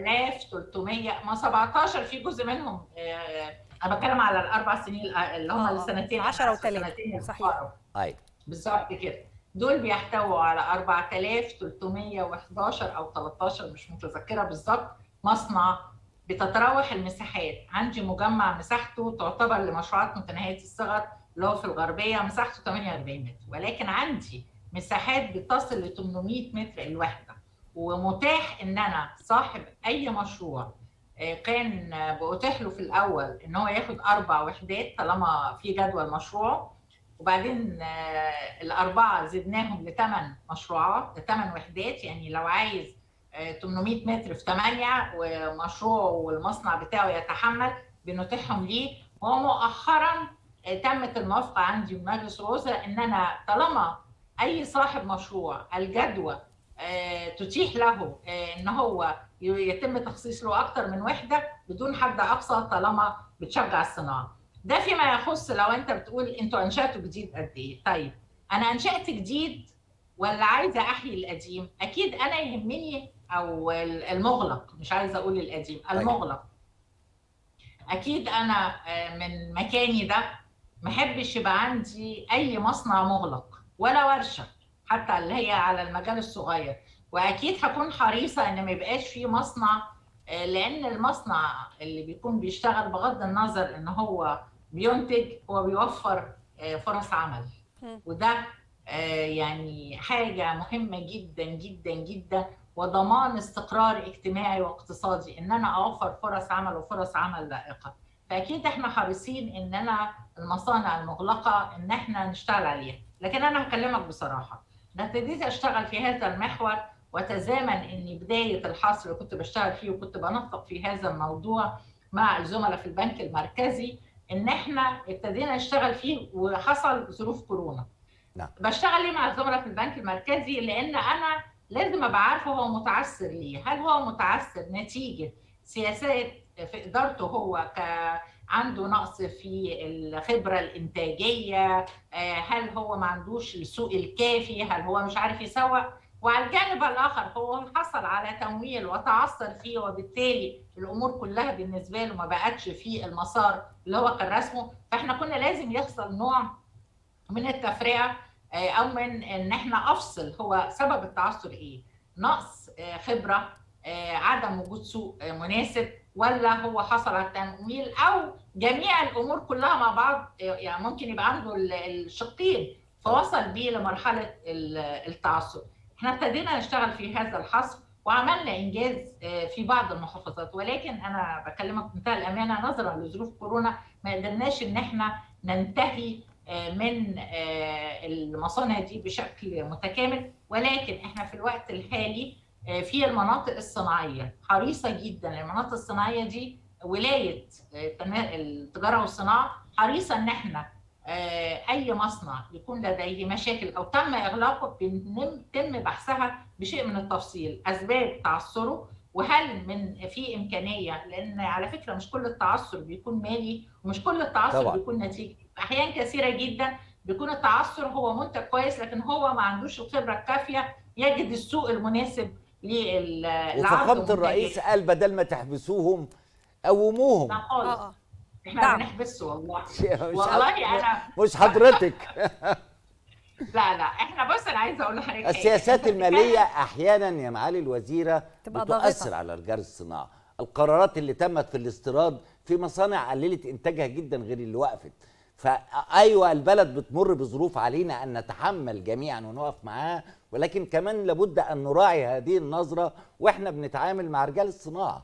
4300 ما 17 في جزء منهم آه، انا بتكلم على الاربع سنين اللي هم آه، آه. السنتين 10 وتلاتة. السنتين صحيح. الفقر. ايوه بالظبط كده دول بيحتووا على 4311 او 13 مش متذكره بالظبط مصنع بتتراوح المساحات عندي مجمع مساحته تعتبر لمشروعات متناهيه الصغر اللي هو في الغربيه مساحته 48 متر ولكن عندي مساحات بتصل ل 800 متر الوحده ومتاح ان انا صاحب اي مشروع آه، كان آه، بأتيح له في الاول ان هو ياخد اربع وحدات طالما في جدول مشروعه وبعدين آه، الاربعه زدناهم لثمان مشروعات لثمان وحدات يعني لو عايز آه، 800 متر في 8 ومشروعه والمصنع بتاعه يتحمل بنتيحهم ليه ومؤخرا آه، تمت الموافقه عندي من مجلس الوزراء ان انا طالما اي صاحب مشروع الجدوى آه، تتيح له آه، ان هو ي- يتم تخصيص له اكتر من وحده بدون حد اقصى طالما بتشجع الصناعه. ده فيما يخص لو انت بتقول انتوا انشاتوا جديد قد ايه؟ طيب انا انشات جديد ولا عايزه احيي القديم؟ اكيد انا يهمني او ال- المغلق مش عايزه اقول القديم، المغلق. اكيد انا آه، من مكاني ده ما احبش يبقى عندي اي مصنع مغلق ولا ورشه حتى اللي هي على المجال الصغير واكيد هكون حريصه ان ما يبقاش في مصنع آه، لان المصنع اللي بيكون بيشتغل بغض النظر ان هو بينتج هو بيوفر آه، فرص عمل مم. وده آه، يعني حاجه مهمه جدا جدا جدا وضمان استقرار اجتماعي واقتصادي ان انا اوفر فرص عمل وفرص عمل لائقه فاكيد احنا حريصين اننا المصانع المغلقه ان احنا نشتغل عليها لكن انا هكلمك بصراحه انا ابتديت اشتغل في هذا المحور وتزامن ان بدايه الحصر اللي كنت بشتغل فيه وكنت بنطق في هذا الموضوع مع الزملاء في البنك المركزي ان احنا ابتدينا نشتغل فيه وحصل ظروف كورونا نعم. بشتغل ليه مع الزملاء في البنك المركزي لان انا لازم ابقى عارفه هو متعثر ليه هل هو متعثر نتيجه سياسات في ادارته هو ك عنده نقص في الخبره الانتاجيه آه، هل هو ما عندوش السوق الكافي هل هو مش عارف يسوق وعلى الجانب الاخر هو حصل على تمويل وتعثر فيه وبالتالي الامور كلها بالنسبه له ما بقتش في المسار اللي هو كان رسمه فاحنا كنا لازم يحصل نوع من التفرقه آه، او من ان احنا افصل هو سبب التعثر ايه نقص آه، خبره آه، عدم وجود سوق آه، مناسب ولا هو حصل على التمويل او جميع الامور كلها مع بعض آه، يعني ممكن يبقى عنده ال- الشقين فوصل بيه لمرحله ال- التعثر احنا ابتدينا نشتغل في هذا الحصر وعملنا انجاز آه، في بعض المحافظات ولكن انا بكلمك بمنتهى الامانه نظرا لظروف كورونا ما قدرناش ان احنا ننتهي آه، من آه، المصانع دي بشكل متكامل ولكن احنا في الوقت الحالي آه، في المناطق الصناعيه حريصه جدا المناطق الصناعيه دي ولايه آه، التنمية- التجاره والصناعه حريصه ان احنا آه، اي مصنع يكون لديه مشاكل او تم اغلاقه بيتم بحثها بشيء من التفصيل اسباب تعثره وهل من في امكانيه لان على فكره مش كل التعثر بيكون مالي ومش كل التعثر طبعاً. بيكون نتيجه احيان كثيره جدا بيكون التعثر هو منتج كويس لكن هو ما عندوش الخبره الكافيه يجد السوق المناسب لل وفخامه الرئيس قال بدل ما تحبسوهم قوموهم لا اه خالص اه احنا دعم. بنحبسه والله مش والله انا مش حضرتك لا لا احنا بص انا عايزه اقول لحضرتك حاجة. السياسات إحنا الماليه احيانا يا معالي الوزيره تبقى بتؤثر ضاغطة. على رجال الصناعه القرارات اللي تمت في الاستيراد في مصانع قللت انتاجها جدا غير اللي وقفت فايوه البلد بتمر بظروف علينا ان نتحمل جميعا ونقف معاها ولكن كمان لابد ان نراعي هذه النظره واحنا بنتعامل مع رجال الصناعه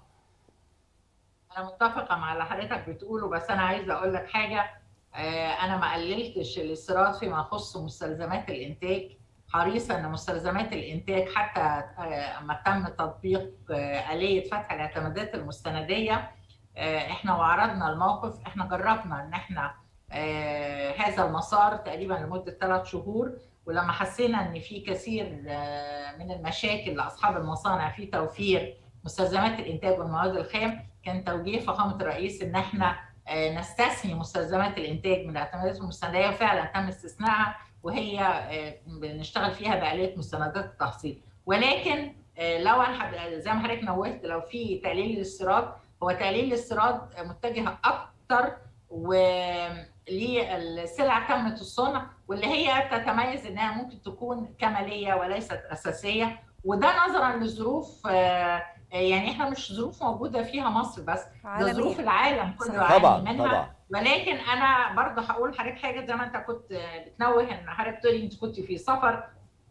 انا متفقه مع اللي حضرتك بتقوله بس انا عايزه اقول لك حاجه آه، انا ما قللتش الاستيراد فيما يخص مستلزمات الانتاج حريصه ان مستلزمات الانتاج حتى آه، اما تم تطبيق آه، اليه فتح الاعتمادات المستنديه آه، احنا وعرضنا الموقف احنا جربنا ان احنا آه، هذا المسار تقريبا لمده ثلاث شهور ولما حسينا ان في كثير آه، من المشاكل لاصحاب المصانع في توفير مستلزمات الانتاج والمواد الخام كان توجيه فخامه الرئيس ان احنا آه، نستثني مستلزمات الانتاج من الاعتمادات المستنديه وفعلا تم استثنائها وهي آه، بنشتغل فيها بآلية مستندات التحصيل ولكن آه، لو انا حب- زي ما حضرتك نوهت لو في تقليل الاستيراد هو تقليل الاستيراد متجه اكتر وللسلع تامة الصنع واللي هي تتميز انها ممكن تكون كماليه وليست اساسيه وده نظرا لظروف آه، يعني احنا مش ظروف موجوده فيها مصر بس ده عالمية. ظروف العالم كله صحيح. يعاني طبعا منها طبعا ولكن انا برضه هقول لحضرتك حاجه زي ما انت كنت بتنوه ان حضرتك تقولي انت كنت في سفر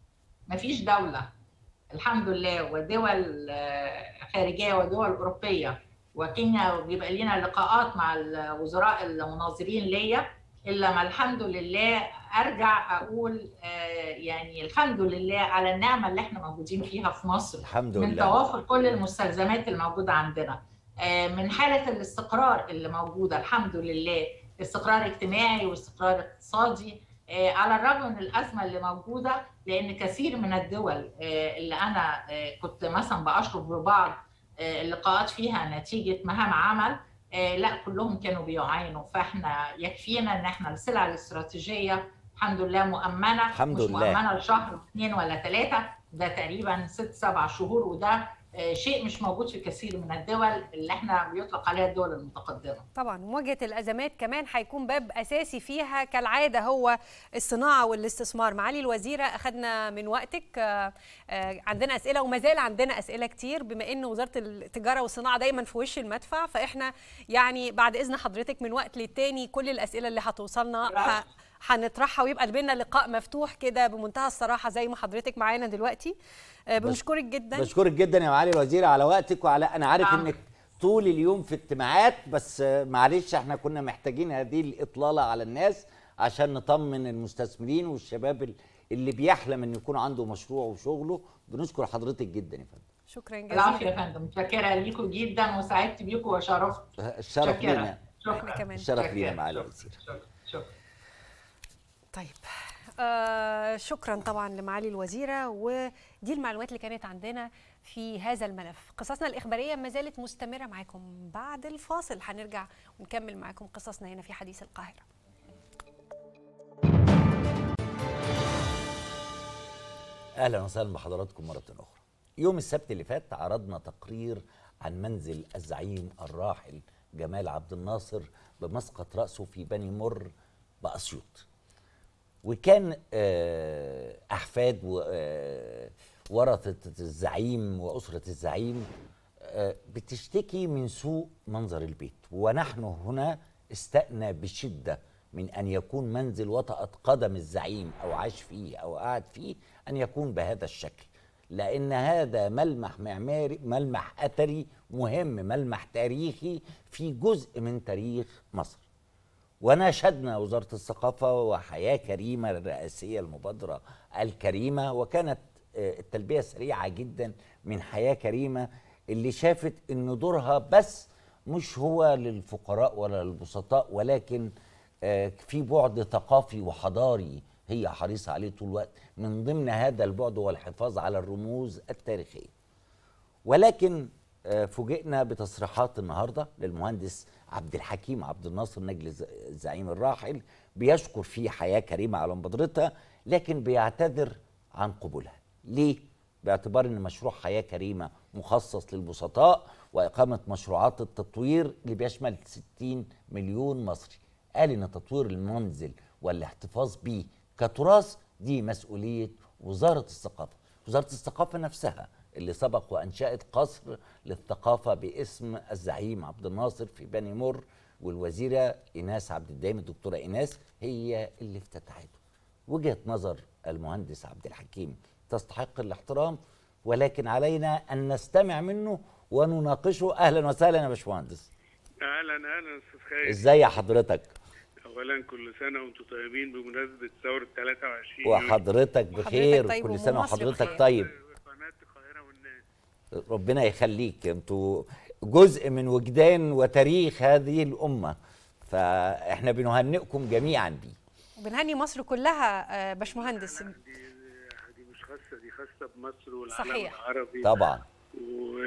مفيش دوله الحمد لله ودول آه، خارجيه ودول اوروبيه وكنا بيبقى لنا لقاءات مع الوزراء المناظرين ليا الا ما الحمد لله ارجع اقول آه، يعني الحمد لله على النعمه اللي احنا موجودين فيها في مصر الحمد من لله توافر كل المستلزمات الموجوده عندنا آه، من حاله الاستقرار اللي موجوده الحمد لله استقرار اجتماعي واستقرار اقتصادي آه، على الرغم من الازمه اللي موجوده لان كثير من الدول آه، اللي انا آه، كنت مثلا باشرف ببعض آه، اللقاءات فيها نتيجه مهام عمل آه، لا كلهم كانوا بيعانوا فاحنا يكفينا ان احنا السلع الاستراتيجيه الحمد لله مؤمنه الحمد مش لله. مؤمنه لشهر واثنين ولا ثلاثه ده تقريبا ست سبع شهور وده آه، شيء مش موجود في كثير من الدول اللي احنا بيطلق عليها الدول المتقدمه طبعا مواجهه الازمات كمان هيكون باب اساسي فيها كالعاده هو الصناعه والاستثمار معالي الوزيره اخذنا من وقتك آه، آه، عندنا اسئله وما زال عندنا اسئله كتير بما ان وزاره التجاره والصناعه دايما في وش المدفع فاحنا يعني بعد اذن حضرتك من وقت للتاني كل الاسئله اللي هتوصلنا ه- هنطرحها ويبقى بينا لقاء مفتوح كده بمنتهى الصراحه زي ما حضرتك معانا دلوقتي آه، بنشكرك جدا بشكرك جدا يا معالي الوزيره على وقتك وعلى انا عارف نعم. انك طول اليوم في اجتماعات بس آه، معلش احنا كنا محتاجين هذه الاطلاله على الناس عشان نطمن المستثمرين والشباب ال- اللي بيحلم ان يكون عنده مشروع وشغله بنشكر حضرتك جدا يا فندم شكرا العفو جزيلا يا فندم متشكره ليكم جدا وسعدت بيكم وشرفت الشرف متشكرة. لينا شكرا كمان. الشرف شكراً. لينا معالي شكراً. الوزيره شكرا شكرا طيب آه شكرا طبعا لمعالي الوزيره ودي المعلومات اللي كانت عندنا في هذا الملف قصصنا الاخباريه ما زالت مستمره معاكم بعد الفاصل هنرجع ونكمل معاكم قصصنا هنا في حديث القاهره اهلا وسهلا بحضراتكم مره اخرى يوم السبت اللي فات عرضنا تقرير عن منزل الزعيم الراحل جمال عبد الناصر بمسقط راسه في بني مر باسيوط وكان آه، احفاد و- آه، ورثه الزعيم واسره الزعيم آه، بتشتكي من سوء منظر البيت ونحن هنا استأنا بشده من ان يكون منزل وطأت قدم الزعيم او عاش فيه او قعد فيه ان يكون بهذا الشكل لان هذا ملمح معماري ملمح اثري مهم ملمح تاريخي في جزء من تاريخ مصر وناشدنا وزارة الثقافة وحياة كريمة الرئاسية المبادرة الكريمة وكانت آه، التلبية سريعة جدا من حياة كريمة اللي شافت ان دورها بس مش هو للفقراء ولا للبسطاء ولكن آه، في بعد ثقافي وحضاري هي حريصة عليه طول الوقت من ضمن هذا البعد هو الحفاظ على الرموز التاريخية ولكن آه، فوجئنا بتصريحات النهارده للمهندس عبد الحكيم عبد الناصر نجل الز- الزعيم الراحل بيشكر فيه حياه كريمه على مبادرتها لكن بيعتذر عن قبولها. ليه؟ باعتبار ان مشروع حياه كريمه مخصص للبسطاء واقامه مشروعات التطوير اللي بيشمل 60 مليون مصري. قال ان تطوير المنزل والاحتفاظ به كتراث دي مسؤوليه وزاره الثقافه. وزاره الثقافه نفسها اللي سبق وانشات قصر للثقافه باسم الزعيم عبد الناصر في بني مر والوزيره ايناس عبد الدايم الدكتوره ايناس هي اللي افتتحته. وجهه نظر المهندس عبد الحكيم تستحق الاحترام ولكن علينا ان نستمع منه ونناقشه اهلا وسهلا يا باشمهندس. اهلا اهلا استاذ خالد ازاي حضرتك؟ اولا كل سنه وانتم طيبين بمناسبه ثوره 23 يوليو. وحضرتك بخير طيب وكل سنه ومصر وحضرتك بخير. طيب. قناه القاهره والناس ربنا يخليك انتوا جزء من وجدان وتاريخ هذه الامه فاحنا بنهنئكم جميعا بيه وبنهني مصر كلها آه، باشمهندس دي دي مش خاصه دي خاصه بمصر والعالم صحيح. العربي طبعا و...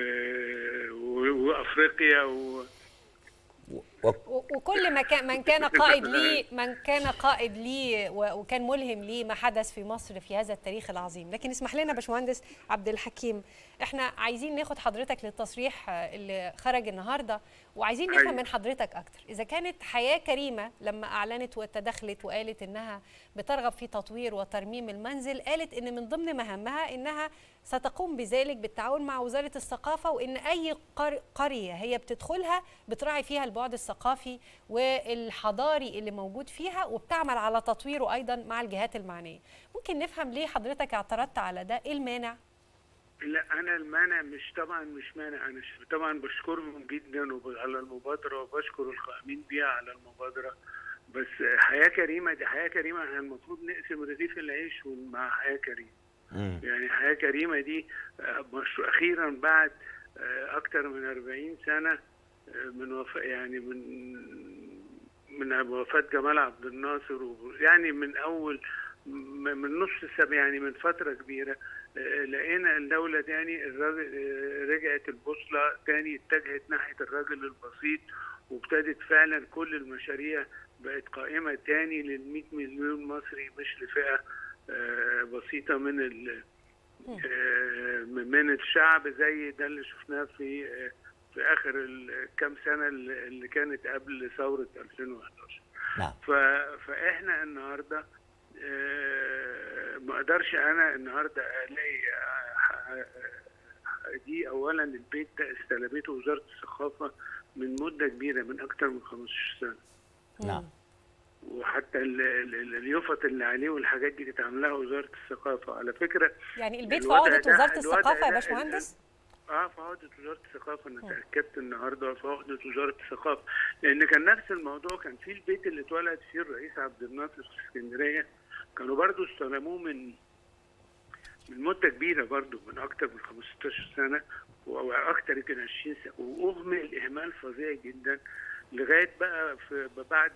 و... وافريقيا و... و- و- وكل ما كان من كان قائد لي من كان قائد لي و- وكان ملهم لي ما حدث في مصر في هذا التاريخ العظيم لكن اسمح لنا باشمهندس عبد الحكيم احنا عايزين ناخد حضرتك للتصريح آه، اللي خرج النهارده وعايزين نفهم أيوة. من حضرتك اكتر اذا كانت حياه كريمه لما اعلنت وتدخلت وقالت انها بترغب في تطوير وترميم المنزل قالت ان من ضمن مهامها انها ستقوم بذلك بالتعاون مع وزاره الثقافه وان اي قر- قريه هي بتدخلها بتراعي فيها البعد الثقافي والحضاري اللي موجود فيها وبتعمل على تطويره ايضا مع الجهات المعنيه ممكن نفهم ليه حضرتك اعترضت على ده ايه المانع لا انا المانع مش طبعا مش مانع انا ش- طبعا بشكرهم جدا وب- على المبادره وبشكر القائمين بيها على المبادره بس حياه كريمه دي حياه كريمه احنا المفروض نقسم رغيف العيش مع حياه كريمه مم. يعني حياه كريمه دي آه، مشروع اخيرا بعد آه، اكتر من 40 سنه آه، من وفاة يعني من من وفاه جمال عبد الناصر و- يعني من اول م- من نص السبع يعني من فتره كبيره آه، لقينا الدوله تاني الراجل آه، رجعت البوصله تاني اتجهت ناحيه الراجل البسيط وابتدت فعلا كل المشاريع بقت قائمه تاني لل 100 مليون مصري مش لفئه آه، بسيطه من ال آه، من الشعب زي ده اللي شفناه في آه، في اخر الكام سنه اللي اللي كانت قبل ثوره 2011 نعم ف- فاحنا النهارده آه، ما اقدرش انا النهارده الاقي آه، آه، دي اولا البيت ده استلمته وزاره الثقافه من مده كبيره من اكتر من 15 سنه نعم وحتى ال- ال- ال- اليوفط اللي عليه والحاجات دي كانت عاملاها وزاره الثقافه على فكره يعني البيت في الوضع عقده ده- وزاره الوضع الثقافه يا ده- باشمهندس اه في عقده وزاره الثقافه انا تاكدت النهارده في عقده وزاره الثقافه لان كان نفس الموضوع كان في البيت اللي اتولد فيه الرئيس عبد الناصر في اسكندريه كانوا برضو استلموه من من مده كبيره برضو من اكتر من 15 سنه واكتر يمكن 20 سنه واهمل اهمال فظيع جدا لغايه بقى في بعد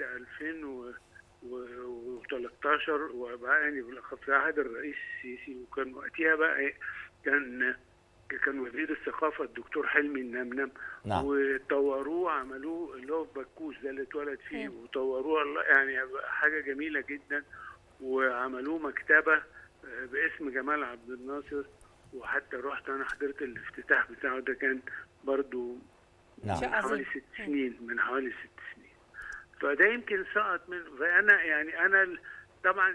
2013 وبقى يعني بالاخص في عهد الرئيس السيسي وكان وقتها بقى إيه، كان كان وزير الثقافه الدكتور حلمي النمنم نعم. وطوروه عملوه اللي هو في بكوس ده اللي اتولد فيه وطوروه الله- يعني حاجه جميله جدا وعملوه مكتبه آه، باسم جمال عبد الناصر وحتى رحت انا حضرت الافتتاح بتاعه ده كان برضو نعم شيء من حوالي عظيم. ست سنين من حوالي ست سنين فده يمكن سقط من فانا يعني انا ال- طبعا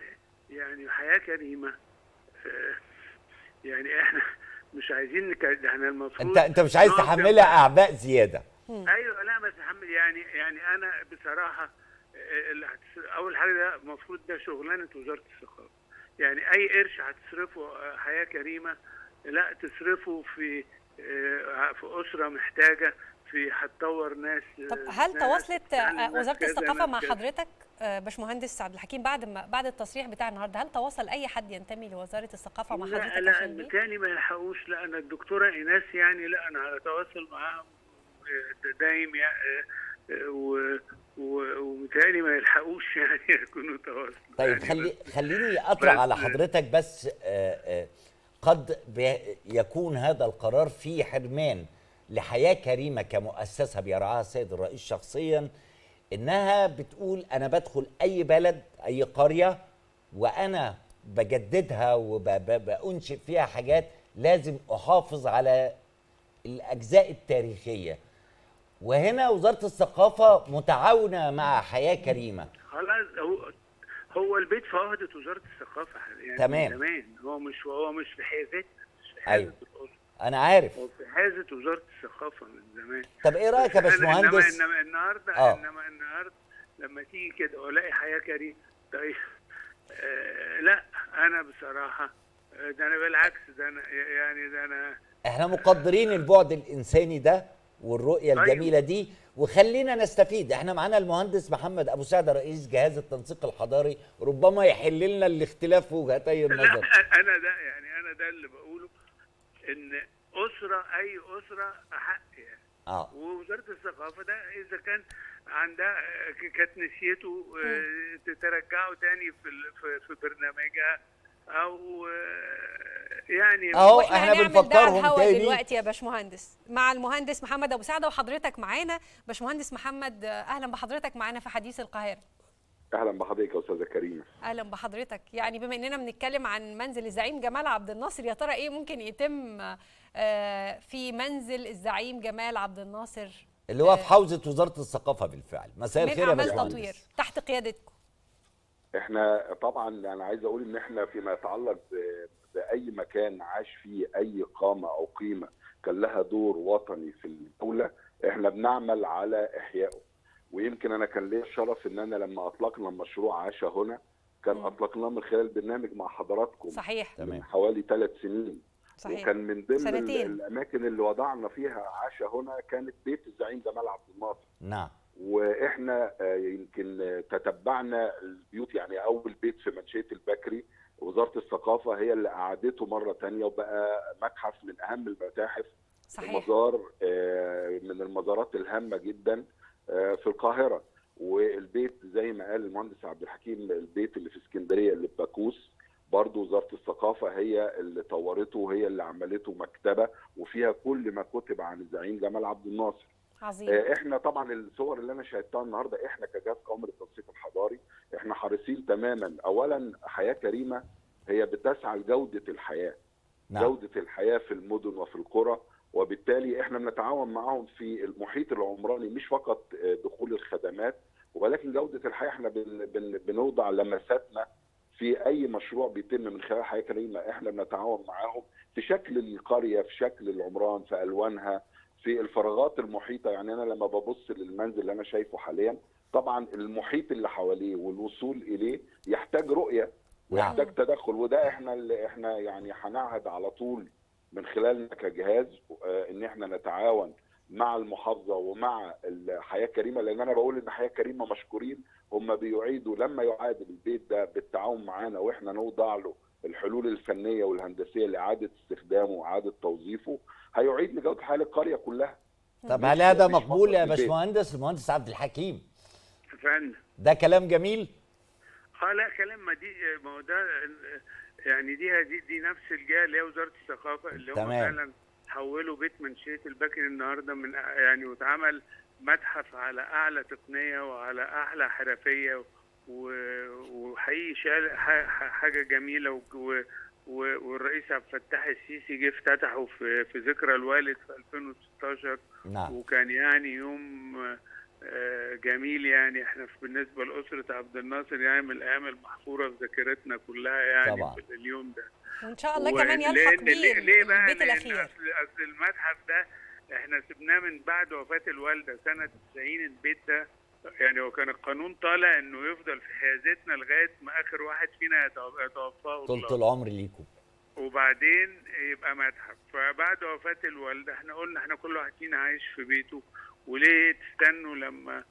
يعني حياه كريمه آه، يعني احنا مش عايزين نك... احنا المفروض انت انت مش عايز نقف تحملها جنبها. اعباء زياده ايوه لا بس حمل يعني يعني انا بصراحه آه، اللي هتص- اول حاجه ده المفروض ده شغلانه وزاره الثقافه يعني اي قرش هتصرفه آه، حياه كريمه لا تصرفه في آه، في اسره محتاجه في هتطور ناس طب آه، هل ناس تواصلت تتعلم آه، ناس وزاره كذا، الثقافه ناس مع كذا. حضرتك آه، باشمهندس عبد الحكيم بعد ما بعد التصريح بتاع النهارده هل تواصل اي حد ينتمي لوزاره الثقافه مع لا حضرتك لا عشان ليه؟ بالتالي ما يلحقوش لا انا الدكتوره ايناس يعني لا انا على تواصل معاهم آه، دايم يعني آه، آه، و- و- وبالتالي ما يلحقوش يعني يكونوا تواصل طيب يعني خلي بس- خليني اطرح بس- على حضرتك بس آه، آه، قد بي- يكون هذا القرار فيه حرمان لحياه كريمه كمؤسسه بيرعاها السيد الرئيس شخصيا انها بتقول انا بدخل اي بلد اي قريه وانا بجددها وبانشئ فيها حاجات لازم احافظ على الاجزاء التاريخيه وهنا وزاره الثقافه متعاونه مع حياه كريمه خلاص هو هو البيت في عهدة وزارة الثقافة يعني تمام. من زمان هو مش هو مش في حيازتنا مش في أيوة. حيازة الأسرة انا عارف هو في حيازة وزارة الثقافة من زمان طب ايه رايك يا بس أنا- انما باشمهندس انما النهارده آه. انما النهارده لما تيجي كده والاقي حياه كريمه طيب آه لا انا بصراحه آه، ده انا بالعكس ده انا يعني ده انا احنا مقدرين البعد الانساني ده والرؤيه أيوة. الجميله دي وخلينا نستفيد احنا معانا المهندس محمد ابو سعد رئيس جهاز التنسيق الحضاري ربما يحل لنا الاختلاف في وجهتي لا النظر انا ده يعني انا ده اللي بقوله ان اسره اي اسره احق يعني اه ووزاره الثقافه ده اذا كان عندها آه، ك- كانت نسيته آه، ترجعه تاني في ال- في- في برنامجها او آه، يعني أهو واحنا إحنا هنعمل ده على بنفكرهم الهوا تاني. دلوقتي يا باشمهندس مع المهندس محمد ابو سعده وحضرتك معانا باشمهندس محمد آه، اهلا بحضرتك معانا في حديث القاهره اهلا بحضرتك يا استاذه كريم اهلا بحضرتك يعني بما اننا بنتكلم عن منزل الزعيم جمال عبد الناصر يا ترى ايه ممكن يتم آه، في منزل الزعيم جمال عبد الناصر اللي هو في حوزه وزاره الثقافه بالفعل مساء من الخير يا اعمال باشمهندس تطوير تحت قيادتكم احنا طبعا انا عايز اقول ان احنا فيما يتعلق ب- باي مكان عاش فيه اي قامه او قيمه كان لها دور وطني في الدوله احنا بنعمل على احيائه ويمكن انا كان ليا الشرف ان انا لما اطلقنا مشروع عاش هنا كان مم. اطلقناه من خلال برنامج مع حضراتكم صحيح تمام. من حوالي ثلاث سنين صحيح وكان من ضمن ال- سنتين. الاماكن اللي وضعنا فيها عاش هنا كانت بيت الزعيم جمال عبد الناصر نعم واحنا آه، يمكن آه، تتبعنا البيوت يعني اول بيت في منشيه البكري وزاره الثقافه هي اللي اعادته مره تانية وبقى متحف من اهم المتاحف صحيح ومزار آه، من المزارات الهامه جدا آه، في القاهره والبيت زي ما قال المهندس عبد الحكيم البيت اللي في اسكندريه اللي في باكوس برضه وزاره الثقافه هي اللي طورته وهي اللي عملته مكتبه وفيها كل ما كتب عن الزعيم جمال عبد الناصر عظيم آه، احنا طبعا الصور اللي انا شاهدتها النهارده احنا كجهاز قومي للتنسيق الحضاري احنا حريصين تماما اولا حياه كريمه هي بتسعى لجوده الحياه نعم جوده الحياه في المدن وفي القرى وبالتالي احنا بنتعاون معاهم في المحيط العمراني مش فقط آه، دخول الخدمات ولكن جوده الحياه احنا بن بن بنوضع لمساتنا في اي مشروع بيتم من خلال حياه كريمه احنا بنتعاون معاهم في شكل القريه في شكل العمران في الوانها في الفراغات المحيطه يعني انا لما ببص للمنزل اللي انا شايفه حاليا طبعا المحيط اللي حواليه والوصول اليه يحتاج رؤيه ويحتاج تدخل وده احنا اللي احنا يعني هنعهد على طول من خلالنا كجهاز آه، ان احنا نتعاون مع المحافظه ومع الحياه الكريمه لان انا بقول ان حياه كريمه مشكورين هم بيعيدوا لما يعاد البيت ده بالتعاون معانا واحنا نوضع له الحلول الفنيه والهندسيه لاعاده استخدامه واعاده توظيفه هيعيد لجوده حال القريه كلها طب مش- هل هذا مش مقبول فقط يا البيت. باشمهندس المهندس عبد الحكيم فعلا ده كلام جميل اه لا كلام ما دي ما هو ده يعني دي دي, دي نفس الجهه اللي هي وزاره الثقافه اللي هم تمام. فعلا حولوا بيت منشيه البكري النهارده من يعني واتعمل متحف على اعلى تقنيه وعلى اعلى حرفيه و- وحقيقي شال ح- ح- حاجه جميله و- و- و- والرئيس عبد الفتاح السيسي جه افتتحه في في ذكرى الوالد في 2016 نعم وكان يعني يوم آه، جميل يعني احنا في- بالنسبه لاسره عبد الناصر يعني من الايام المحفوره في ذاكرتنا كلها يعني طبعا. في اليوم ده وان شاء الله كمان ولأن- يلحق ليه, بيه ليه بقى البيت لأن الاخير أصل, اصل المتحف ده احنا سبناه من بعد وفاه الوالده سنه 90 البيت ده يعني هو كان القانون طالع انه يفضل في حيازتنا لغايه ما اخر واحد فينا يتوفى- يتوفاه طولة الله العمر ليكم وبعدين يبقى متحف فبعد وفاة الوالدة احنا قلنا احنا كل واحد فينا عايش في بيته وليه تستنوا لما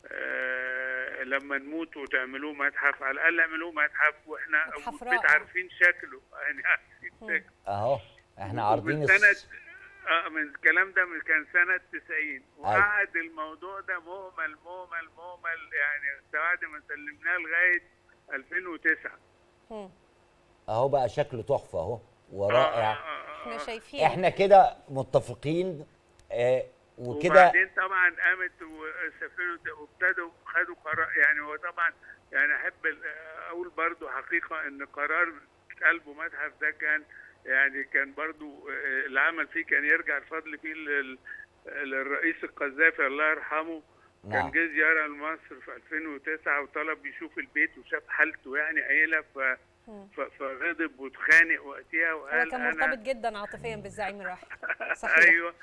آه لما نموت وتعملوه متحف على الأقل اعملوه متحف واحنا متحف البيت رائع. عارفين شكله يعني عارفين شكله اهو احنا عارضين من الس- سنة اه من الكلام ده من كان سنة 90 وقعد الموضوع ده مهمل مهمل مهمل يعني بعد ما سلمناه لغاية 2009 مم. اهو بقى شكله تحفه اهو ورائع احنا شايفين احنا كده متفقين آه وكده وبعدين طبعا قامت وسفنوا وابتدوا خدوا قرار يعني هو طبعا يعني احب ال- اقول برضو حقيقه ان قرار قلبه متحف ده كان يعني كان برضو آه، العمل فيه كان يرجع الفضل فيه لل- للرئيس القذافي الله يرحمه كان نعم جه زياره لمصر في 2009 وطلب يشوف البيت وشاف حالته يعني قايله ف مم. ف- فغضب واتخانق وقتها هو وقال كان انا مرتبط جدا عاطفيا بالزعيم الراحل صحيح ايوه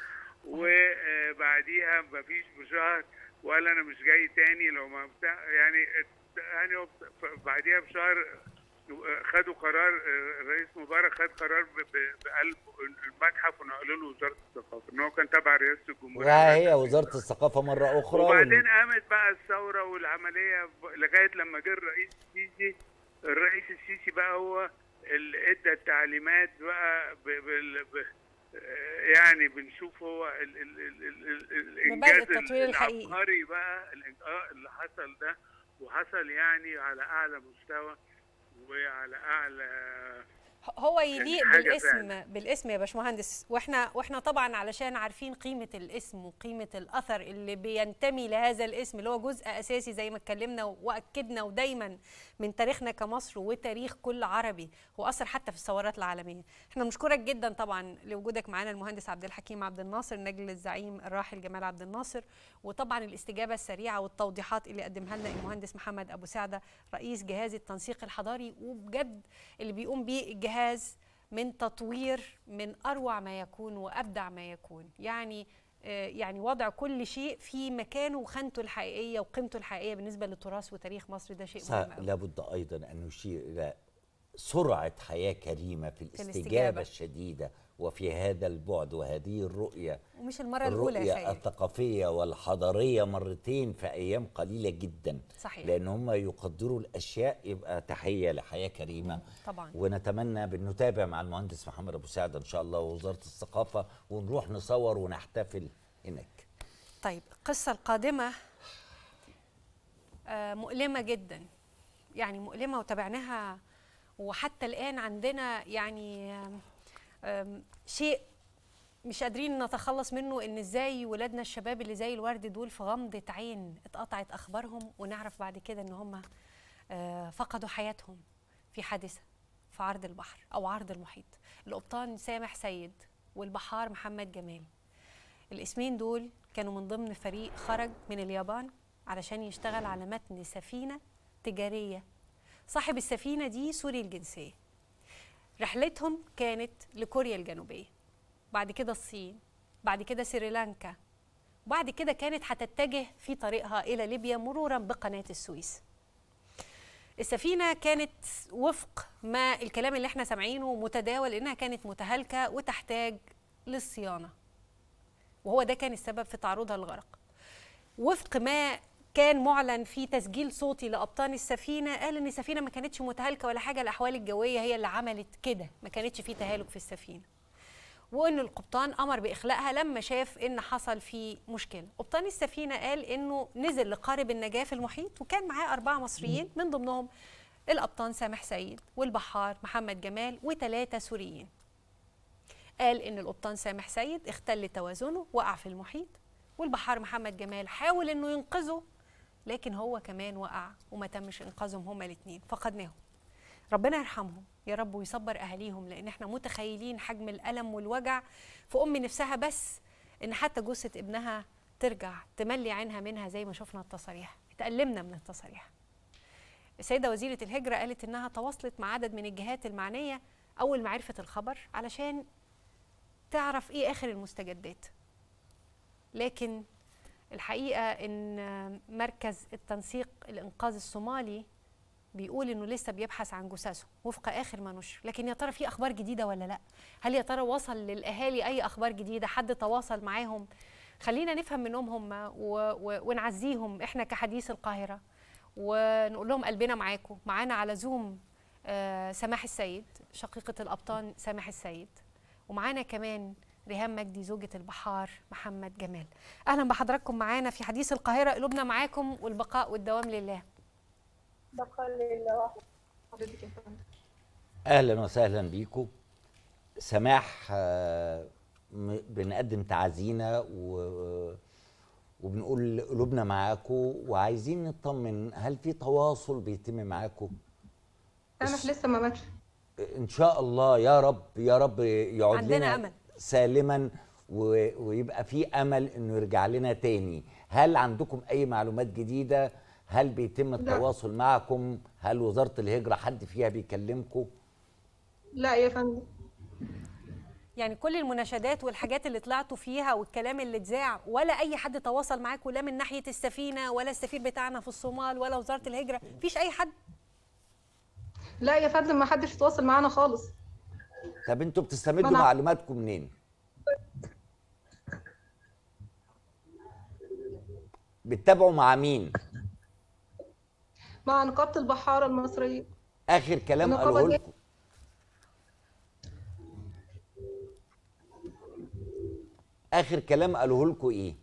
وبعديها مفيش بشهر وقال انا مش جاي تاني لو ما بتاع يعني يعني هو ف- بعديها بشهر خدوا قرار الرئيس مبارك خد قرار ب- ب- بقلب المتحف ونقلوا له وزاره الثقافه ان هو كان تبع رئاسه الجمهوريه وهي وزاره الثقافه مره اخرى وبعدين قامت بقى الثوره والعمليه ب- لغايه لما جه الرئيس السيسي الرئيس السيسي بقى هو اللي ادى التعليمات بقى ب ب ب يعني بنشوف هو ال ال ال ال ال الانجاز التطوير الحقيقي. العبقري بقى الإن- آه اللي حصل ده وحصل يعني على اعلى مستوى وعلى اعلى هو يليق حاجة بالاسم فعلا. بالاسم يا باشمهندس واحنا واحنا طبعا علشان عارفين قيمه الاسم وقيمه الاثر اللي بينتمي لهذا الاسم اللي هو جزء اساسي زي ما اتكلمنا واكدنا ودايما من تاريخنا كمصر وتاريخ كل عربي واثر حتى في الثورات العالميه احنا بنشكرك جدا طبعا لوجودك معانا المهندس عبد الحكيم عبد الناصر نجل الزعيم الراحل جمال عبد الناصر وطبعا الاستجابه السريعه والتوضيحات اللي قدمها لنا المهندس محمد ابو سعده رئيس جهاز التنسيق الحضاري وبجد اللي بيقوم بيه الجهاز من تطوير من اروع ما يكون وابدع ما يكون يعني آه، يعني وضع كل شيء في مكانه وخانته الحقيقيه وقيمته الحقيقيه بالنسبه للتراث وتاريخ مصر ده شيء مهم قوي لابد ايضا ان نشير الى سرعه حياه كريمه في الاستجابه, الاستجابة. الشديده وفي هذا البعد وهذه الرؤيه ومش المره الاولى يا الرؤية خالد الثقافية والحضارية مرتين في أيام قليلة جدا صحيح. لأن هم يقدروا الأشياء يبقى تحية لحياة كريمة طبعا ونتمنى بنتابع مع المهندس محمد أبو سعد إن شاء الله ووزارة الثقافة ونروح نصور ونحتفل هناك طيب القصة القادمة آه، مؤلمة جدا يعني مؤلمة وتابعناها وحتى الآن عندنا يعني آم، آم، شيء مش قادرين نتخلص منه ان ازاي ولادنا الشباب اللي زي الورد دول في غمضة عين اتقطعت اخبارهم ونعرف بعد كده ان هم آه، فقدوا حياتهم في حادثة في عرض البحر او عرض المحيط القبطان سامح سيد والبحار محمد جمال الاسمين دول كانوا من ضمن فريق خرج من اليابان علشان يشتغل على متن سفينة تجارية صاحب السفينة دي سوري الجنسية رحلتهم كانت لكوريا الجنوبية بعد كده الصين بعد كده سريلانكا بعد كده كانت هتتجه في طريقها إلى ليبيا مرورا بقناة السويس السفينة كانت وفق ما الكلام اللي احنا سامعينه متداول انها كانت متهالكة وتحتاج للصيانة وهو ده كان السبب في تعرضها للغرق وفق ما كان معلن في تسجيل صوتي لابطال السفينه قال ان السفينه ما كانتش متهالكه ولا حاجه الاحوال الجويه هي اللي عملت كده ما كانتش في تهالك في السفينه وان القبطان امر باخلاءها لما شاف ان حصل في مشكله قبطان السفينه قال انه نزل لقارب النجاه في المحيط وكان معاه اربعه مصريين من ضمنهم القبطان سامح سيد والبحار محمد جمال وثلاثه سوريين قال ان القبطان سامح سيد اختل توازنه وقع في المحيط والبحار محمد جمال حاول انه ينقذه لكن هو كمان وقع وما تمش انقاذهم هما الاثنين فقدناهم ربنا يرحمهم يا رب ويصبر اهاليهم لان احنا متخيلين حجم الالم والوجع في ام نفسها بس ان حتى جثه ابنها ترجع تملي عينها منها زي ما شفنا التصاريح اتألمنا من التصاريح السيدة وزيرة الهجرة قالت إنها تواصلت مع عدد من الجهات المعنية أول ما عرفت الخبر علشان تعرف إيه آخر المستجدات لكن الحقيقة إن مركز التنسيق الإنقاذ الصومالي بيقول إنه لسه بيبحث عن جثثه وفق آخر ما نشر لكن يا ترى في أخبار جديدة ولا لأ هل يا ترى وصل للأهالي أي أخبار جديدة حد تواصل معاهم خلينا نفهم منهم هم و... و... ونعزيهم إحنا كحديث القاهرة ونقول لهم قلبنا معاكم معانا على زوم آه سماح السيد شقيقة الأبطان سامح السيد ومعانا كمان ريهام مجدي زوجة البحار محمد جمال أهلا بحضراتكم معانا في حديث القاهرة قلوبنا معاكم والبقاء والدوام لله بقى لله حضرتك يا فندم اهلا وسهلا بيكم سماح آه، م- بنقدم تعازينا و وبنقول قلوبنا معاكم وعايزين نطمن هل في تواصل بيتم معاكم سامح لسه ما ماتش ان شاء الله يا رب يا رب يقعد عندنا لنا أمل. سالما و... ويبقى في امل انه يرجع لنا تاني هل عندكم اي معلومات جديده هل بيتم التواصل معكم هل وزاره الهجره حد فيها بيكلمكم لا يا فندم يعني كل المناشدات والحاجات اللي طلعتوا فيها والكلام اللي اتذاع ولا اي حد تواصل معاكم لا من ناحيه السفينه ولا السفير بتاعنا في الصومال ولا وزاره الهجره مفيش اي حد لا يا فندم ما حدش تواصل معانا خالص طب انتوا بتستمدوا ما أنا- معلوماتكم منين بتتابعوا مع مين مع نقابة البحارة المصرية اخر كلام النقابة قالوه دي- لكم اخر كلام قالوه لكم ايه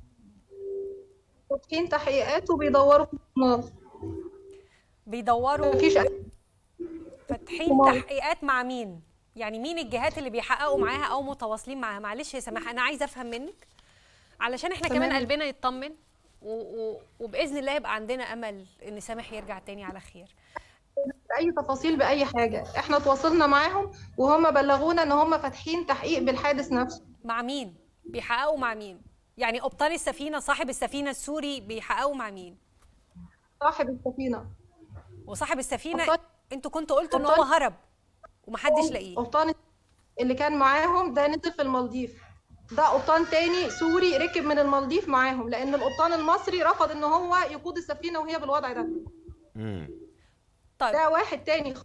فاتحين تحقيقات وبيدوروا في الصومال بيدوروا مفيش أي- فاتحين صومال. تحقيقات مع مين يعني مين الجهات اللي بيحققوا معاها او متواصلين معاها معلش يا سماح انا عايزه افهم منك علشان احنا كمان تمام. قلبنا يطمن و... و... وباذن الله يبقى عندنا امل ان سامح يرجع تاني على خير اي تفاصيل باي حاجه احنا تواصلنا معاهم وهم بلغونا ان هم فاتحين تحقيق بالحادث نفسه مع مين بيحققوا مع مين يعني قبطان السفينه صاحب السفينه السوري بيحققوا مع مين صاحب السفينه وصاحب السفينه قبطان- انتوا كنتوا قلتوا ان هو قبطان- هرب ومحدش لاقيه قبطان اللي كان معاهم ده نزل في المالديف ده قبطان تاني سوري ركب من المالديف معاهم لان القبطان المصري رفض ان هو يقود السفينه وهي بالوضع ده امم طيب ده واحد تاني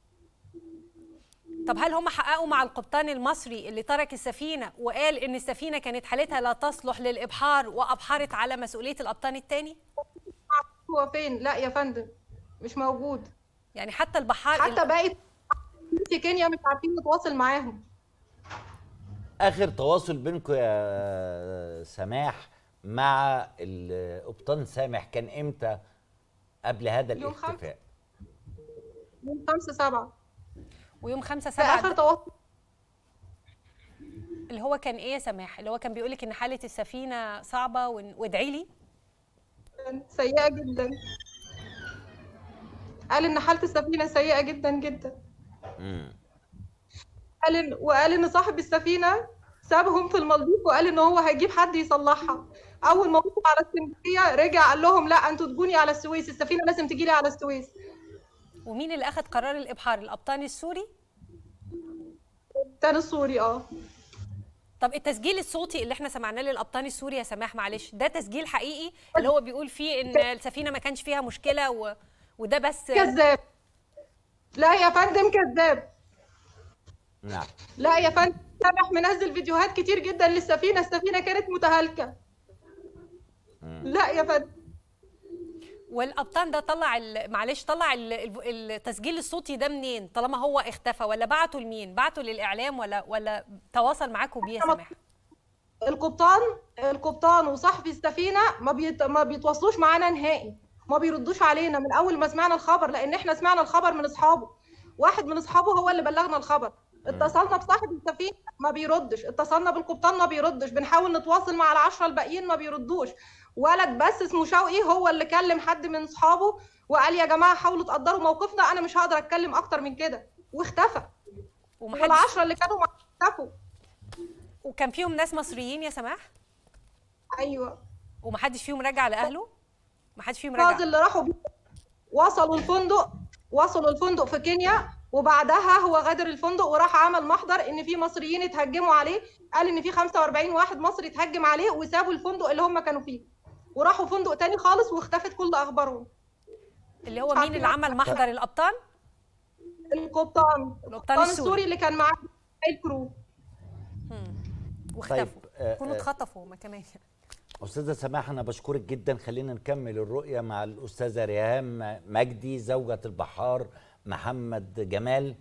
طب هل هم حققوا مع القبطان المصري اللي ترك السفينه وقال ان السفينه كانت حالتها لا تصلح للابحار وابحرت على مسؤوليه القبطان الثاني هو فين لا يا فندم مش موجود يعني حتى البحار حتى باقي في كينيا مش عارفين نتواصل معاهم اخر تواصل بينكم يا سماح مع القبطان سامح كان امتى قبل هذا يوم خمسة. الاختفاء من خمسة سبعة ويوم 5 ده 7 آخر تواصل اللي هو كان ايه يا سماح اللي هو كان بيقول لك ان حاله السفينه صعبه وإن- وادعي لي سيئة جدا قال إن حالة السفينة سيئة جدا جدا امم قال إن وقال إن صاحب السفينة سابهم في المالديف وقال إن هو هيجيب حد يصلحها أول ما وصلوا على اسكندرية رجع قال لهم لا أنتوا تجوني على السويس السفينة لازم تجيلي على السويس ومين اللي اخذ قرار الابحار القبطان السوري كان السوري اه طب التسجيل الصوتي اللي احنا سمعناه للقبطان السوري يا سماح معلش ده تسجيل حقيقي اللي هو بيقول فيه ان السفينه ما كانش فيها مشكله و... وده بس كذاب لا يا فندم كذاب نعم لا يا فندم سامح منزل فيديوهات كتير جدا للسفينة السفينة كانت متهالكة لا يا فندم والقبطان ده طلع ال- معلش طلع ال- ال- التسجيل الصوتي ده منين طالما هو اختفى ولا بعته لمين بعته للاعلام ولا ولا تواصل معاكم بيه يا سماح القبطان القبطان وصاحب السفينة ما بيت... ما بيتواصلوش معانا نهائي ما بيردوش علينا من أول ما سمعنا الخبر لأن احنا سمعنا الخبر من أصحابه واحد من أصحابه هو اللي بلغنا الخبر اتصلنا بصاحب السفينة ما بيردش اتصلنا بالقبطان ما بيردش بنحاول نتواصل مع العشرة الباقيين ما بيردوش ولد بس اسمه شوقي هو اللي كلم حد من أصحابه وقال يا جماعة حاولوا تقدروا موقفنا أنا مش هقدر أتكلم أكتر من كده واختفى ومحدش والعشرة اللي كانوا معاه اختفوا وكان فيهم ناس مصريين يا سماح أيوه ومحدش فيهم رجع لاهله محدش فيهم الأنقاذ رجع اللي راحوا بيه وصلوا الفندق وصلوا الفندق في كينيا وبعدها هو غادر الفندق وراح عمل محضر ان في مصريين اتهجموا عليه قال ان في 45 واحد مصري اتهجم عليه وسابوا الفندق اللي هم كانوا فيه وراحوا فندق تاني خالص واختفت كل اخبارهم اللي هو مين اللي عمل محضر الابطال القبطان القبطان السوري السوري اللي كان معاه الكرو واختفوا آه، يكونوا آه. اتخطفوا هما كمان استاذه سماح انا بشكرك جدا خلينا نكمل الرؤيه مع الاستاذه ريهام مجدي زوجة البحار محمد جمال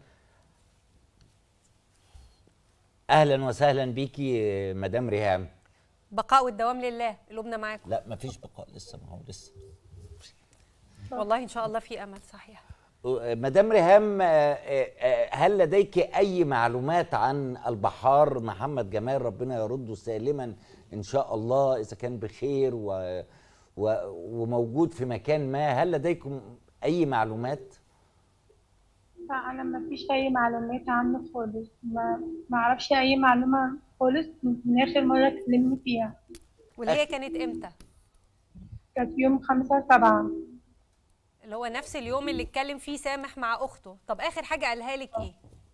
اهلا وسهلا بيكي مدام ريهام بقاء والدوام لله قلوبنا معاكم لا مفيش بقاء لسه ما هو لسه والله ان شاء الله في امل صحيح مدام ريهام آه، آه، آه، هل لديك اي معلومات عن البحار محمد جمال ربنا يرده سالما ان شاء الله اذا كان بخير و و وموجود في مكان ما هل لديكم اي معلومات لا انا ما فيش اي معلومات عنه خالص ما ما اعرفش اي معلومه خالص من اخر مره اتكلمنا فيها واللي هي كانت امتى كانت يوم خمسة سبعة اللي هو نفس اليوم اللي اتكلم فيه سامح مع اخته طب اخر حاجه قالها لك ايه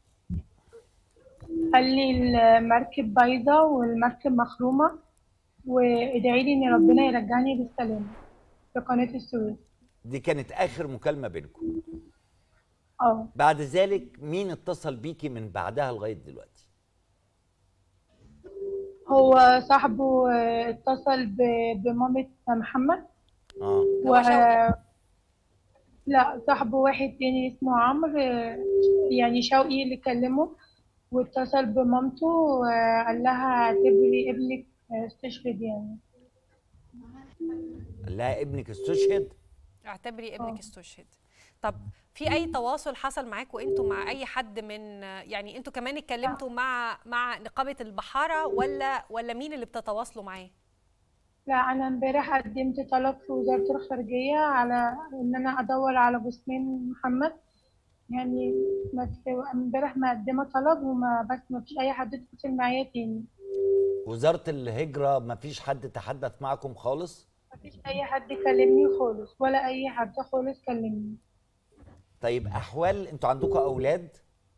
قال لي المركب بايظه والمركب مخرومه وادعي لي ان ربنا يرجعني بالسلامه في قناه السويس دي كانت اخر مكالمه بينكم اه بعد ذلك مين اتصل بيكي من بعدها لغايه دلوقتي هو صاحبه آه، اتصل ب- بمامة محمد اه و لا صاحبه واحد تاني اسمه عمرو آه، يعني شوقي اللي كلمه واتصل بمامته وقال لها اعتبري ابنك آه، استشهد يعني لا ابنك استشهد اعتبري ابنك استشهد طب في اي تواصل حصل معاكم انتوا مع اي حد من يعني انتوا كمان اتكلمتوا مع مع نقابه البحاره ولا ولا مين اللي بتتواصلوا معاه لا انا امبارح قدمت طلب في وزارة الخارجية على ان انا ادور على جثمان محمد يعني ما في- امبارح مقدمة طلب وما بس ما فيش اي حد اتصل معايا تاني وزاره الهجره ما فيش حد تحدث معكم خالص ما فيش اي حد كلمني خالص ولا اي حد خالص كلمني طيب احوال انتوا عندكم اولاد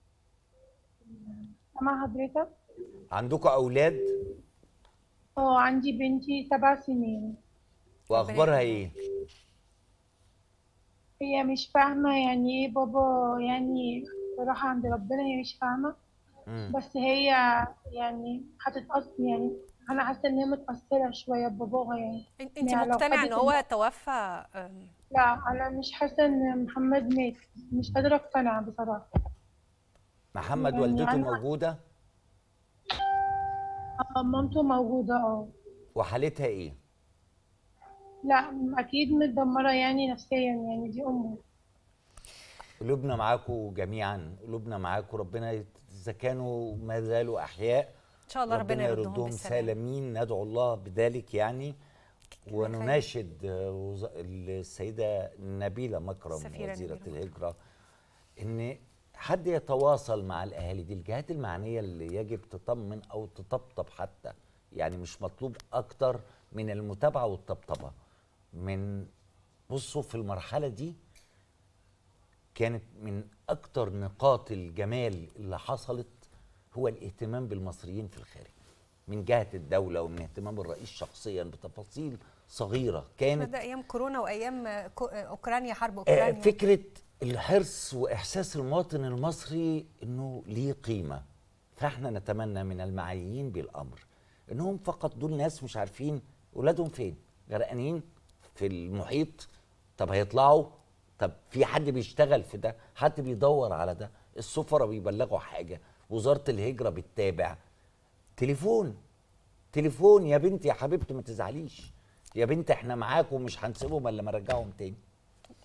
سامع حضرتك عندكم اولاد اه عندي بنتي سبع سنين واخبارها ايه هي مش فاهمة يعني ايه بابا يعني راحة عند ربنا هي مش فاهمة مم. بس هي يعني هتتأثر يعني أنا حاسة إن هي متأثرة شوية بباباها يعني انت انت يعني لو مقتنعه ان خدت هو الم- توفى أم، لا أنا مش حاسة إن محمد مات مش قادرة أقتنع بصراحة محمد يعني والدته أنا- موجوده آه، مامته موجودة اه وحالتها ايه لا أكيد متدمرة يعني نفسيا يعني دي أمه قلوبنا معاكم جميعا قلوبنا معاكم ربنا يت- اذا كانوا ما زالوا احياء ان شاء الله ربنا يردهم يردهم بالسلامه سالمين ندعو الله بذلك يعني ونناشد آه، وز- السيده نبيله مكرم السفيرة وزيره نبيلة الهجره ان حد يتواصل مع الاهالي دي الجهات المعنيه اللي يجب تطمن او تطبطب حتى يعني مش مطلوب اكتر من المتابعه والطبطبه من بصوا في المرحله دي كانت من اكتر نقاط الجمال اللي حصلت هو الاهتمام بالمصريين في الخارج من جهه الدوله ومن اهتمام الرئيس شخصيا بتفاصيل صغيره كانت ده ايام كورونا وايام آه، كو- آه، اوكرانيا حرب آه، اوكرانيا فكره الحرص واحساس المواطن المصري انه ليه قيمه فاحنا نتمنى من المعنيين بالامر انهم فقط دول ناس مش عارفين اولادهم فين غرقانين في المحيط طب هيطلعوا طب في حد بيشتغل في ده حد بيدور على ده السفراء بيبلغوا حاجه وزاره الهجره بتتابع تليفون تليفون يا بنتي يا حبيبتي ما تزعليش يا بنتي احنا معاكم ومش هنسيبهم الا لما نرجعهم تاني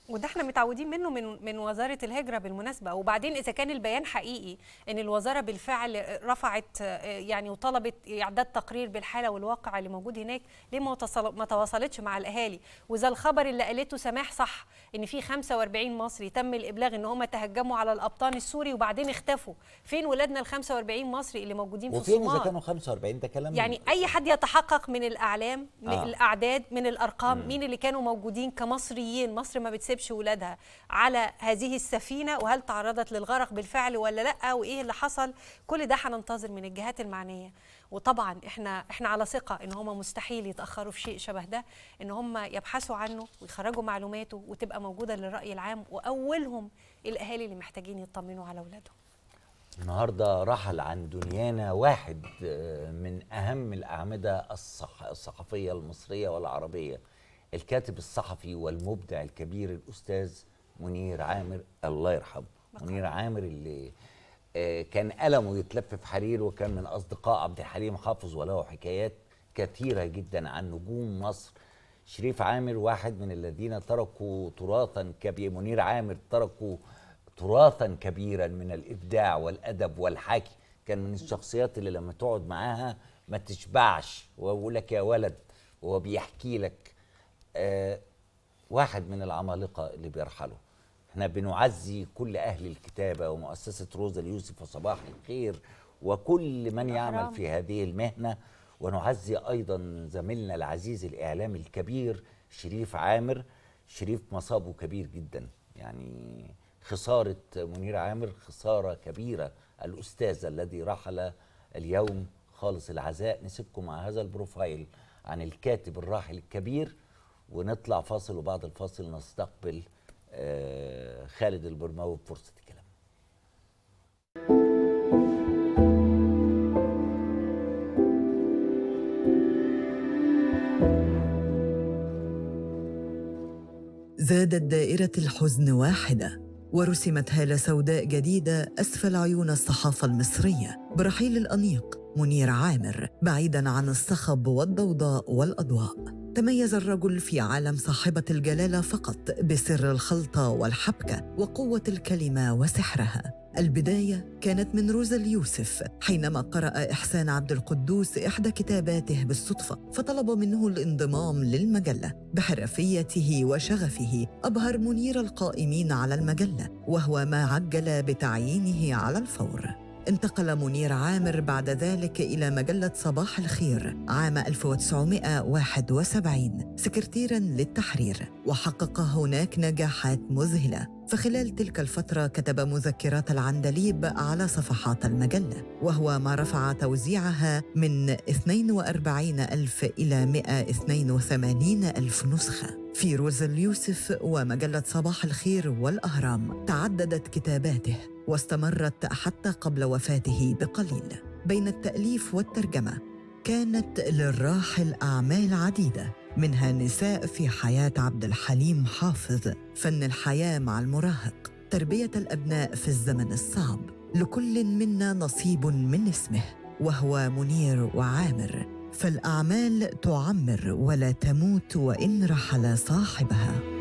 وده احنا متعودين منه من من وزاره الهجره بالمناسبه وبعدين اذا كان البيان حقيقي ان الوزاره بالفعل رفعت آه، يعني وطلبت اعداد تقرير بالحاله والواقع اللي موجود هناك ليه ما وتصل- ما تواصلتش مع الاهالي واذا الخبر اللي قالته سماح صح ان في 45 مصري تم الابلاغ ان هم تهجموا على الابطال السوري وبعدين اختفوا فين ولادنا ال 45 مصري اللي موجودين في وفين الصومال اذا كانوا 45 ده كلام يعني اي حد يتحقق من الاعلام من آه. الاعداد من الارقام مين اللي كانوا موجودين كمصريين مصر ما بتسيبش ولادها على هذه السفينه وهل تعرضت للغرق بالفعل ولا لا وايه اللي حصل كل ده هننتظر من الجهات المعنيه وطبعا احنا احنا على ثقه ان هم مستحيل يتاخروا في شيء شبه ده ان هم يبحثوا عنه ويخرجوا معلوماته وتبقى موجوده للراي العام واولهم الاهالي اللي محتاجين يطمنوا على اولادهم النهارده رحل عن دنيانا واحد آه، من اهم الاعمده الصح الصحفيه المصريه والعربيه الكاتب الصحفي والمبدع الكبير الاستاذ منير عامر الله يرحمه منير عامر اللي آه، كان قلمه يتلف في حرير وكان من اصدقاء عبد الحليم حافظ وله حكايات كثيره جدا عن نجوم مصر شريف عامر واحد من الذين تركوا تراثا كبير منير عامر تركوا تراثا كبيرا من الابداع والادب والحكي كان من الشخصيات اللي لما تقعد معاها ما تشبعش ويقول لك يا ولد وهو بيحكي لك آه واحد من العمالقه اللي بيرحلوا احنا بنعزي كل اهل الكتابه ومؤسسه روزا اليوسف وصباح الخير وكل من يعمل الأهرام. في هذه المهنه ونعزي ايضا زميلنا العزيز الاعلامي الكبير شريف عامر شريف مصابه كبير جدا يعني خساره منير عامر خساره كبيره الاستاذ الذي رحل اليوم خالص العزاء نسيبكم مع هذا البروفايل عن الكاتب الراحل الكبير ونطلع فاصل وبعد الفاصل نستقبل آه، خالد البرماوي بفرصه الكلام زادت دائرة الحزن واحدة ورسمت هالة سوداء جديدة أسفل عيون الصحافة المصرية برحيل الأنيق منير عامر بعيداً عن الصخب والضوضاء والأضواء تميز الرجل في عالم صاحبة الجلالة فقط بسر الخلطة والحبكة وقوة الكلمة وسحرها البداية كانت من روزا اليوسف حينما قرأ إحسان عبد القدوس إحدى كتاباته بالصدفة فطلب منه الانضمام للمجلة بحرفيته وشغفه أبهر منير القائمين على المجلة وهو ما عجل بتعيينه على الفور انتقل منير عامر بعد ذلك إلى مجلة صباح الخير عام 1971 سكرتيرا للتحرير وحقق هناك نجاحات مذهلة فخلال تلك الفترة كتب مذكرات العندليب على صفحات المجلة وهو ما رفع توزيعها من 42 ألف إلى 182 ألف نسخة في روز اليوسف ومجلة صباح الخير والأهرام تعددت كتاباته واستمرت حتى قبل وفاته بقليل بين التأليف والترجمة كانت للراحل أعمال عديدة منها نساء في حياة عبد الحليم حافظ فن الحياة مع المراهق تربية الأبناء في الزمن الصعب لكل منا نصيب من اسمه وهو منير وعامر فالأعمال تعمر ولا تموت وإن رحل صاحبها